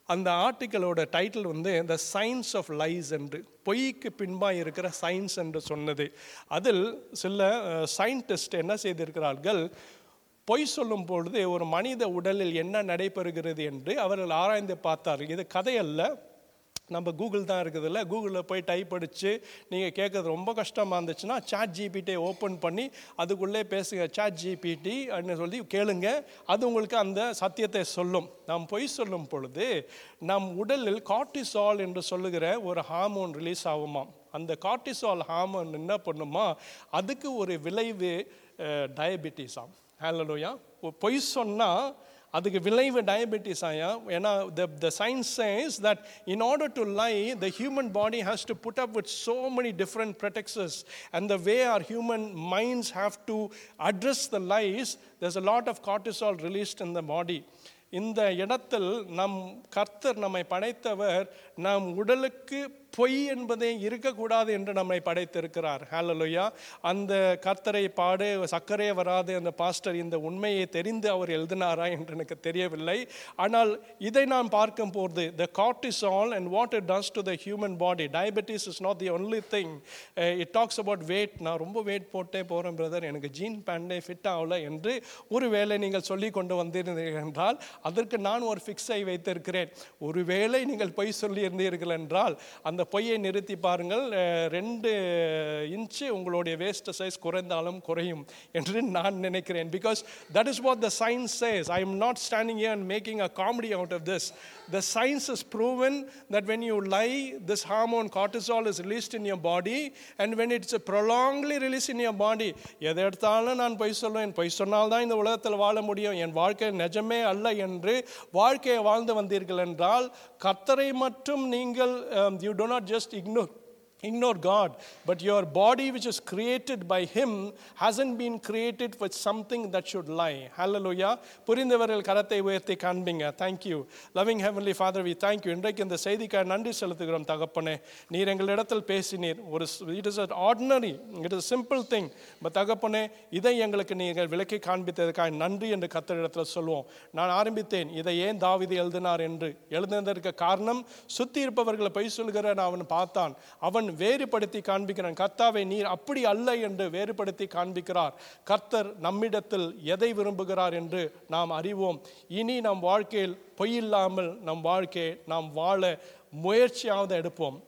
அந்த ஆர்டிக்கலோட டைட்டில் வந்து த சயின்ஸ் ஆஃப் லைஸ் என்று பொய்க்கு பின்பாக இருக்கிற சயின்ஸ் என்று சொன்னது அதில் சில சயின்டிஸ்ட் என்ன செய்திருக்கிறார்கள் பொய் சொல்லும் பொழுது ஒரு மனித உடலில் என்ன நடைபெறுகிறது என்று அவர்கள் ஆராய்ந்து பார்த்தார்கள் இது கதையல்ல நம்ம கூகுள் தான் இருக்குதுல்ல கூகுளில் போய் டைப் அடித்து நீங்கள் கேட்குறது ரொம்ப கஷ்டமாக இருந்துச்சுன்னா சாட் ஜிபிடியை ஓப்பன் பண்ணி அதுக்குள்ளே பேசுங்க சாட் ஜிபிடி அப்படின்னு சொல்லி கேளுங்க அது உங்களுக்கு அந்த சத்தியத்தை சொல்லும் நாம் பொய் சொல்லும் பொழுது நம் உடலில் கார்டிசால் என்று சொல்லுகிற ஒரு ஹார்மோன் ரிலீஸ் ஆகுமாம் அந்த கார்டிசால் ஹார்மோன் என்ன பண்ணுமா அதுக்கு ஒரு விளைவு டயபிட்டிஸாம் ஹலோயா பொய் சொன்னால் அதுக்கு விளைவு டயபெட்டிஸ் ஆயா ஏன்னா the the science says that in order to lie the human body has to put up with so many different pretexts and the way our human minds have to address the lies there's a lot of cortisol released in the body இந்த இடத்தில் நம் கர்த்தர் நம்மை படைத்தவர் நம் உடலுக்கு பொய் என்பதே இருக்கக்கூடாது என்று நம்மை படைத்திருக்கிறார் ஹalleluya அந்த கர்த்தரை பாடு சர்க்கரை வராது அந்த பாஸ்டர் இந்த உண்மையை தெரிந்து அவர் எழுதினாரா என்று எனக்கு தெரியவில்லை ஆனால் இதை நான் பார்க்கும் போது the cortisol and what it does to the human body diabetes is not the only thing it talks about weight நான் ரொம்ப வெயிட் போட்டே போகிறேன் பிரதர் எனக்கு ஜீன் பேண்டே ஃபிட் ஆகல என்று ஒருவேளை நீங்கள் சொல்லி கொண்டு வந்திருந்தீர்கள் என்றால் அதற்கு நான் ஒரு ஃபிக்ஸை வைத்திருக்கிறேன் ஒருவேளை நீங்கள் பொய் சொல்லியிருந்தீர்கள் என்றால் அந்த பொய்யை நிறுத்தி பாருங்கள் அஹ், ரெண்டு இன்ச்சு உங்களுடைய வேஸ்ட் சைஸ் குறைந்தாலும் குறையும் என்று நான் நினைக்கிறேன் because that is what the science says I am not standing here and making a comedy out of this. The science has proven that when you lie, this hormone cortisol is released in your body, and when it's a prolongedly released in your body, எதை எடுத்தாலும் நான் பொய் சொல்லுவேன் பொய் சொன்னால்தான் இந்த உலகத்தில் வாழ முடியும் என் வாழ்க்கை நிஜமே அல்ல என்று வாழ்க்கையை வாழ்ந்து வந்தீர்கள் என்றால் கர்த்தரை மட்டும் நீங்கள் you do not just ignore Ignore God, but your body, which is created by Him, hasn't been created with something that should lie. Hallelujah. புரிந்தவர்கள் கரத்தை உயர்த்தி காண்பீங்க thank you loving heavenly Father we thank you இன்றைக்கு இந்த செய்திக்காக நன்றி செலுத்துகிறோம் தகப்பனே நீர் எங்களிடத்தில் பேசினீர் ஒரு it is ordinary it is simple thing but தகப்பனே இதை எங்களுக்கு நீங்கள் விளக்கி காண்பித்ததற்காக நன்றி என்று கத்தரிடத்தில் சொல்லுவோம் நான் ஆரம்பித்தேன் இதை ஏன் தாவிது எழுதினார் என்று எழுதினதற்கு காரணம் சுத்தி இருப்பவர்களை பொய் சொல்கிறேன் அவன் பார்த்தான் அவன் வேறுபடுத்தி காண்பிக்கிறான் கர்த்தாவை நீர் அப்படி அல்ல என்று வேறுபடுத்தி காண்பிக்கிறார் கர்த்தர் நம்மிடத்தில் எதை விரும்புகிறார் என்று நாம் அறிவோம் இனி நம் வாழ்க்கையில் பொய் இல்லாமல் நம் வாழ்க்கையை நாம் வாழ முயற்சியாவது எடுப்போம்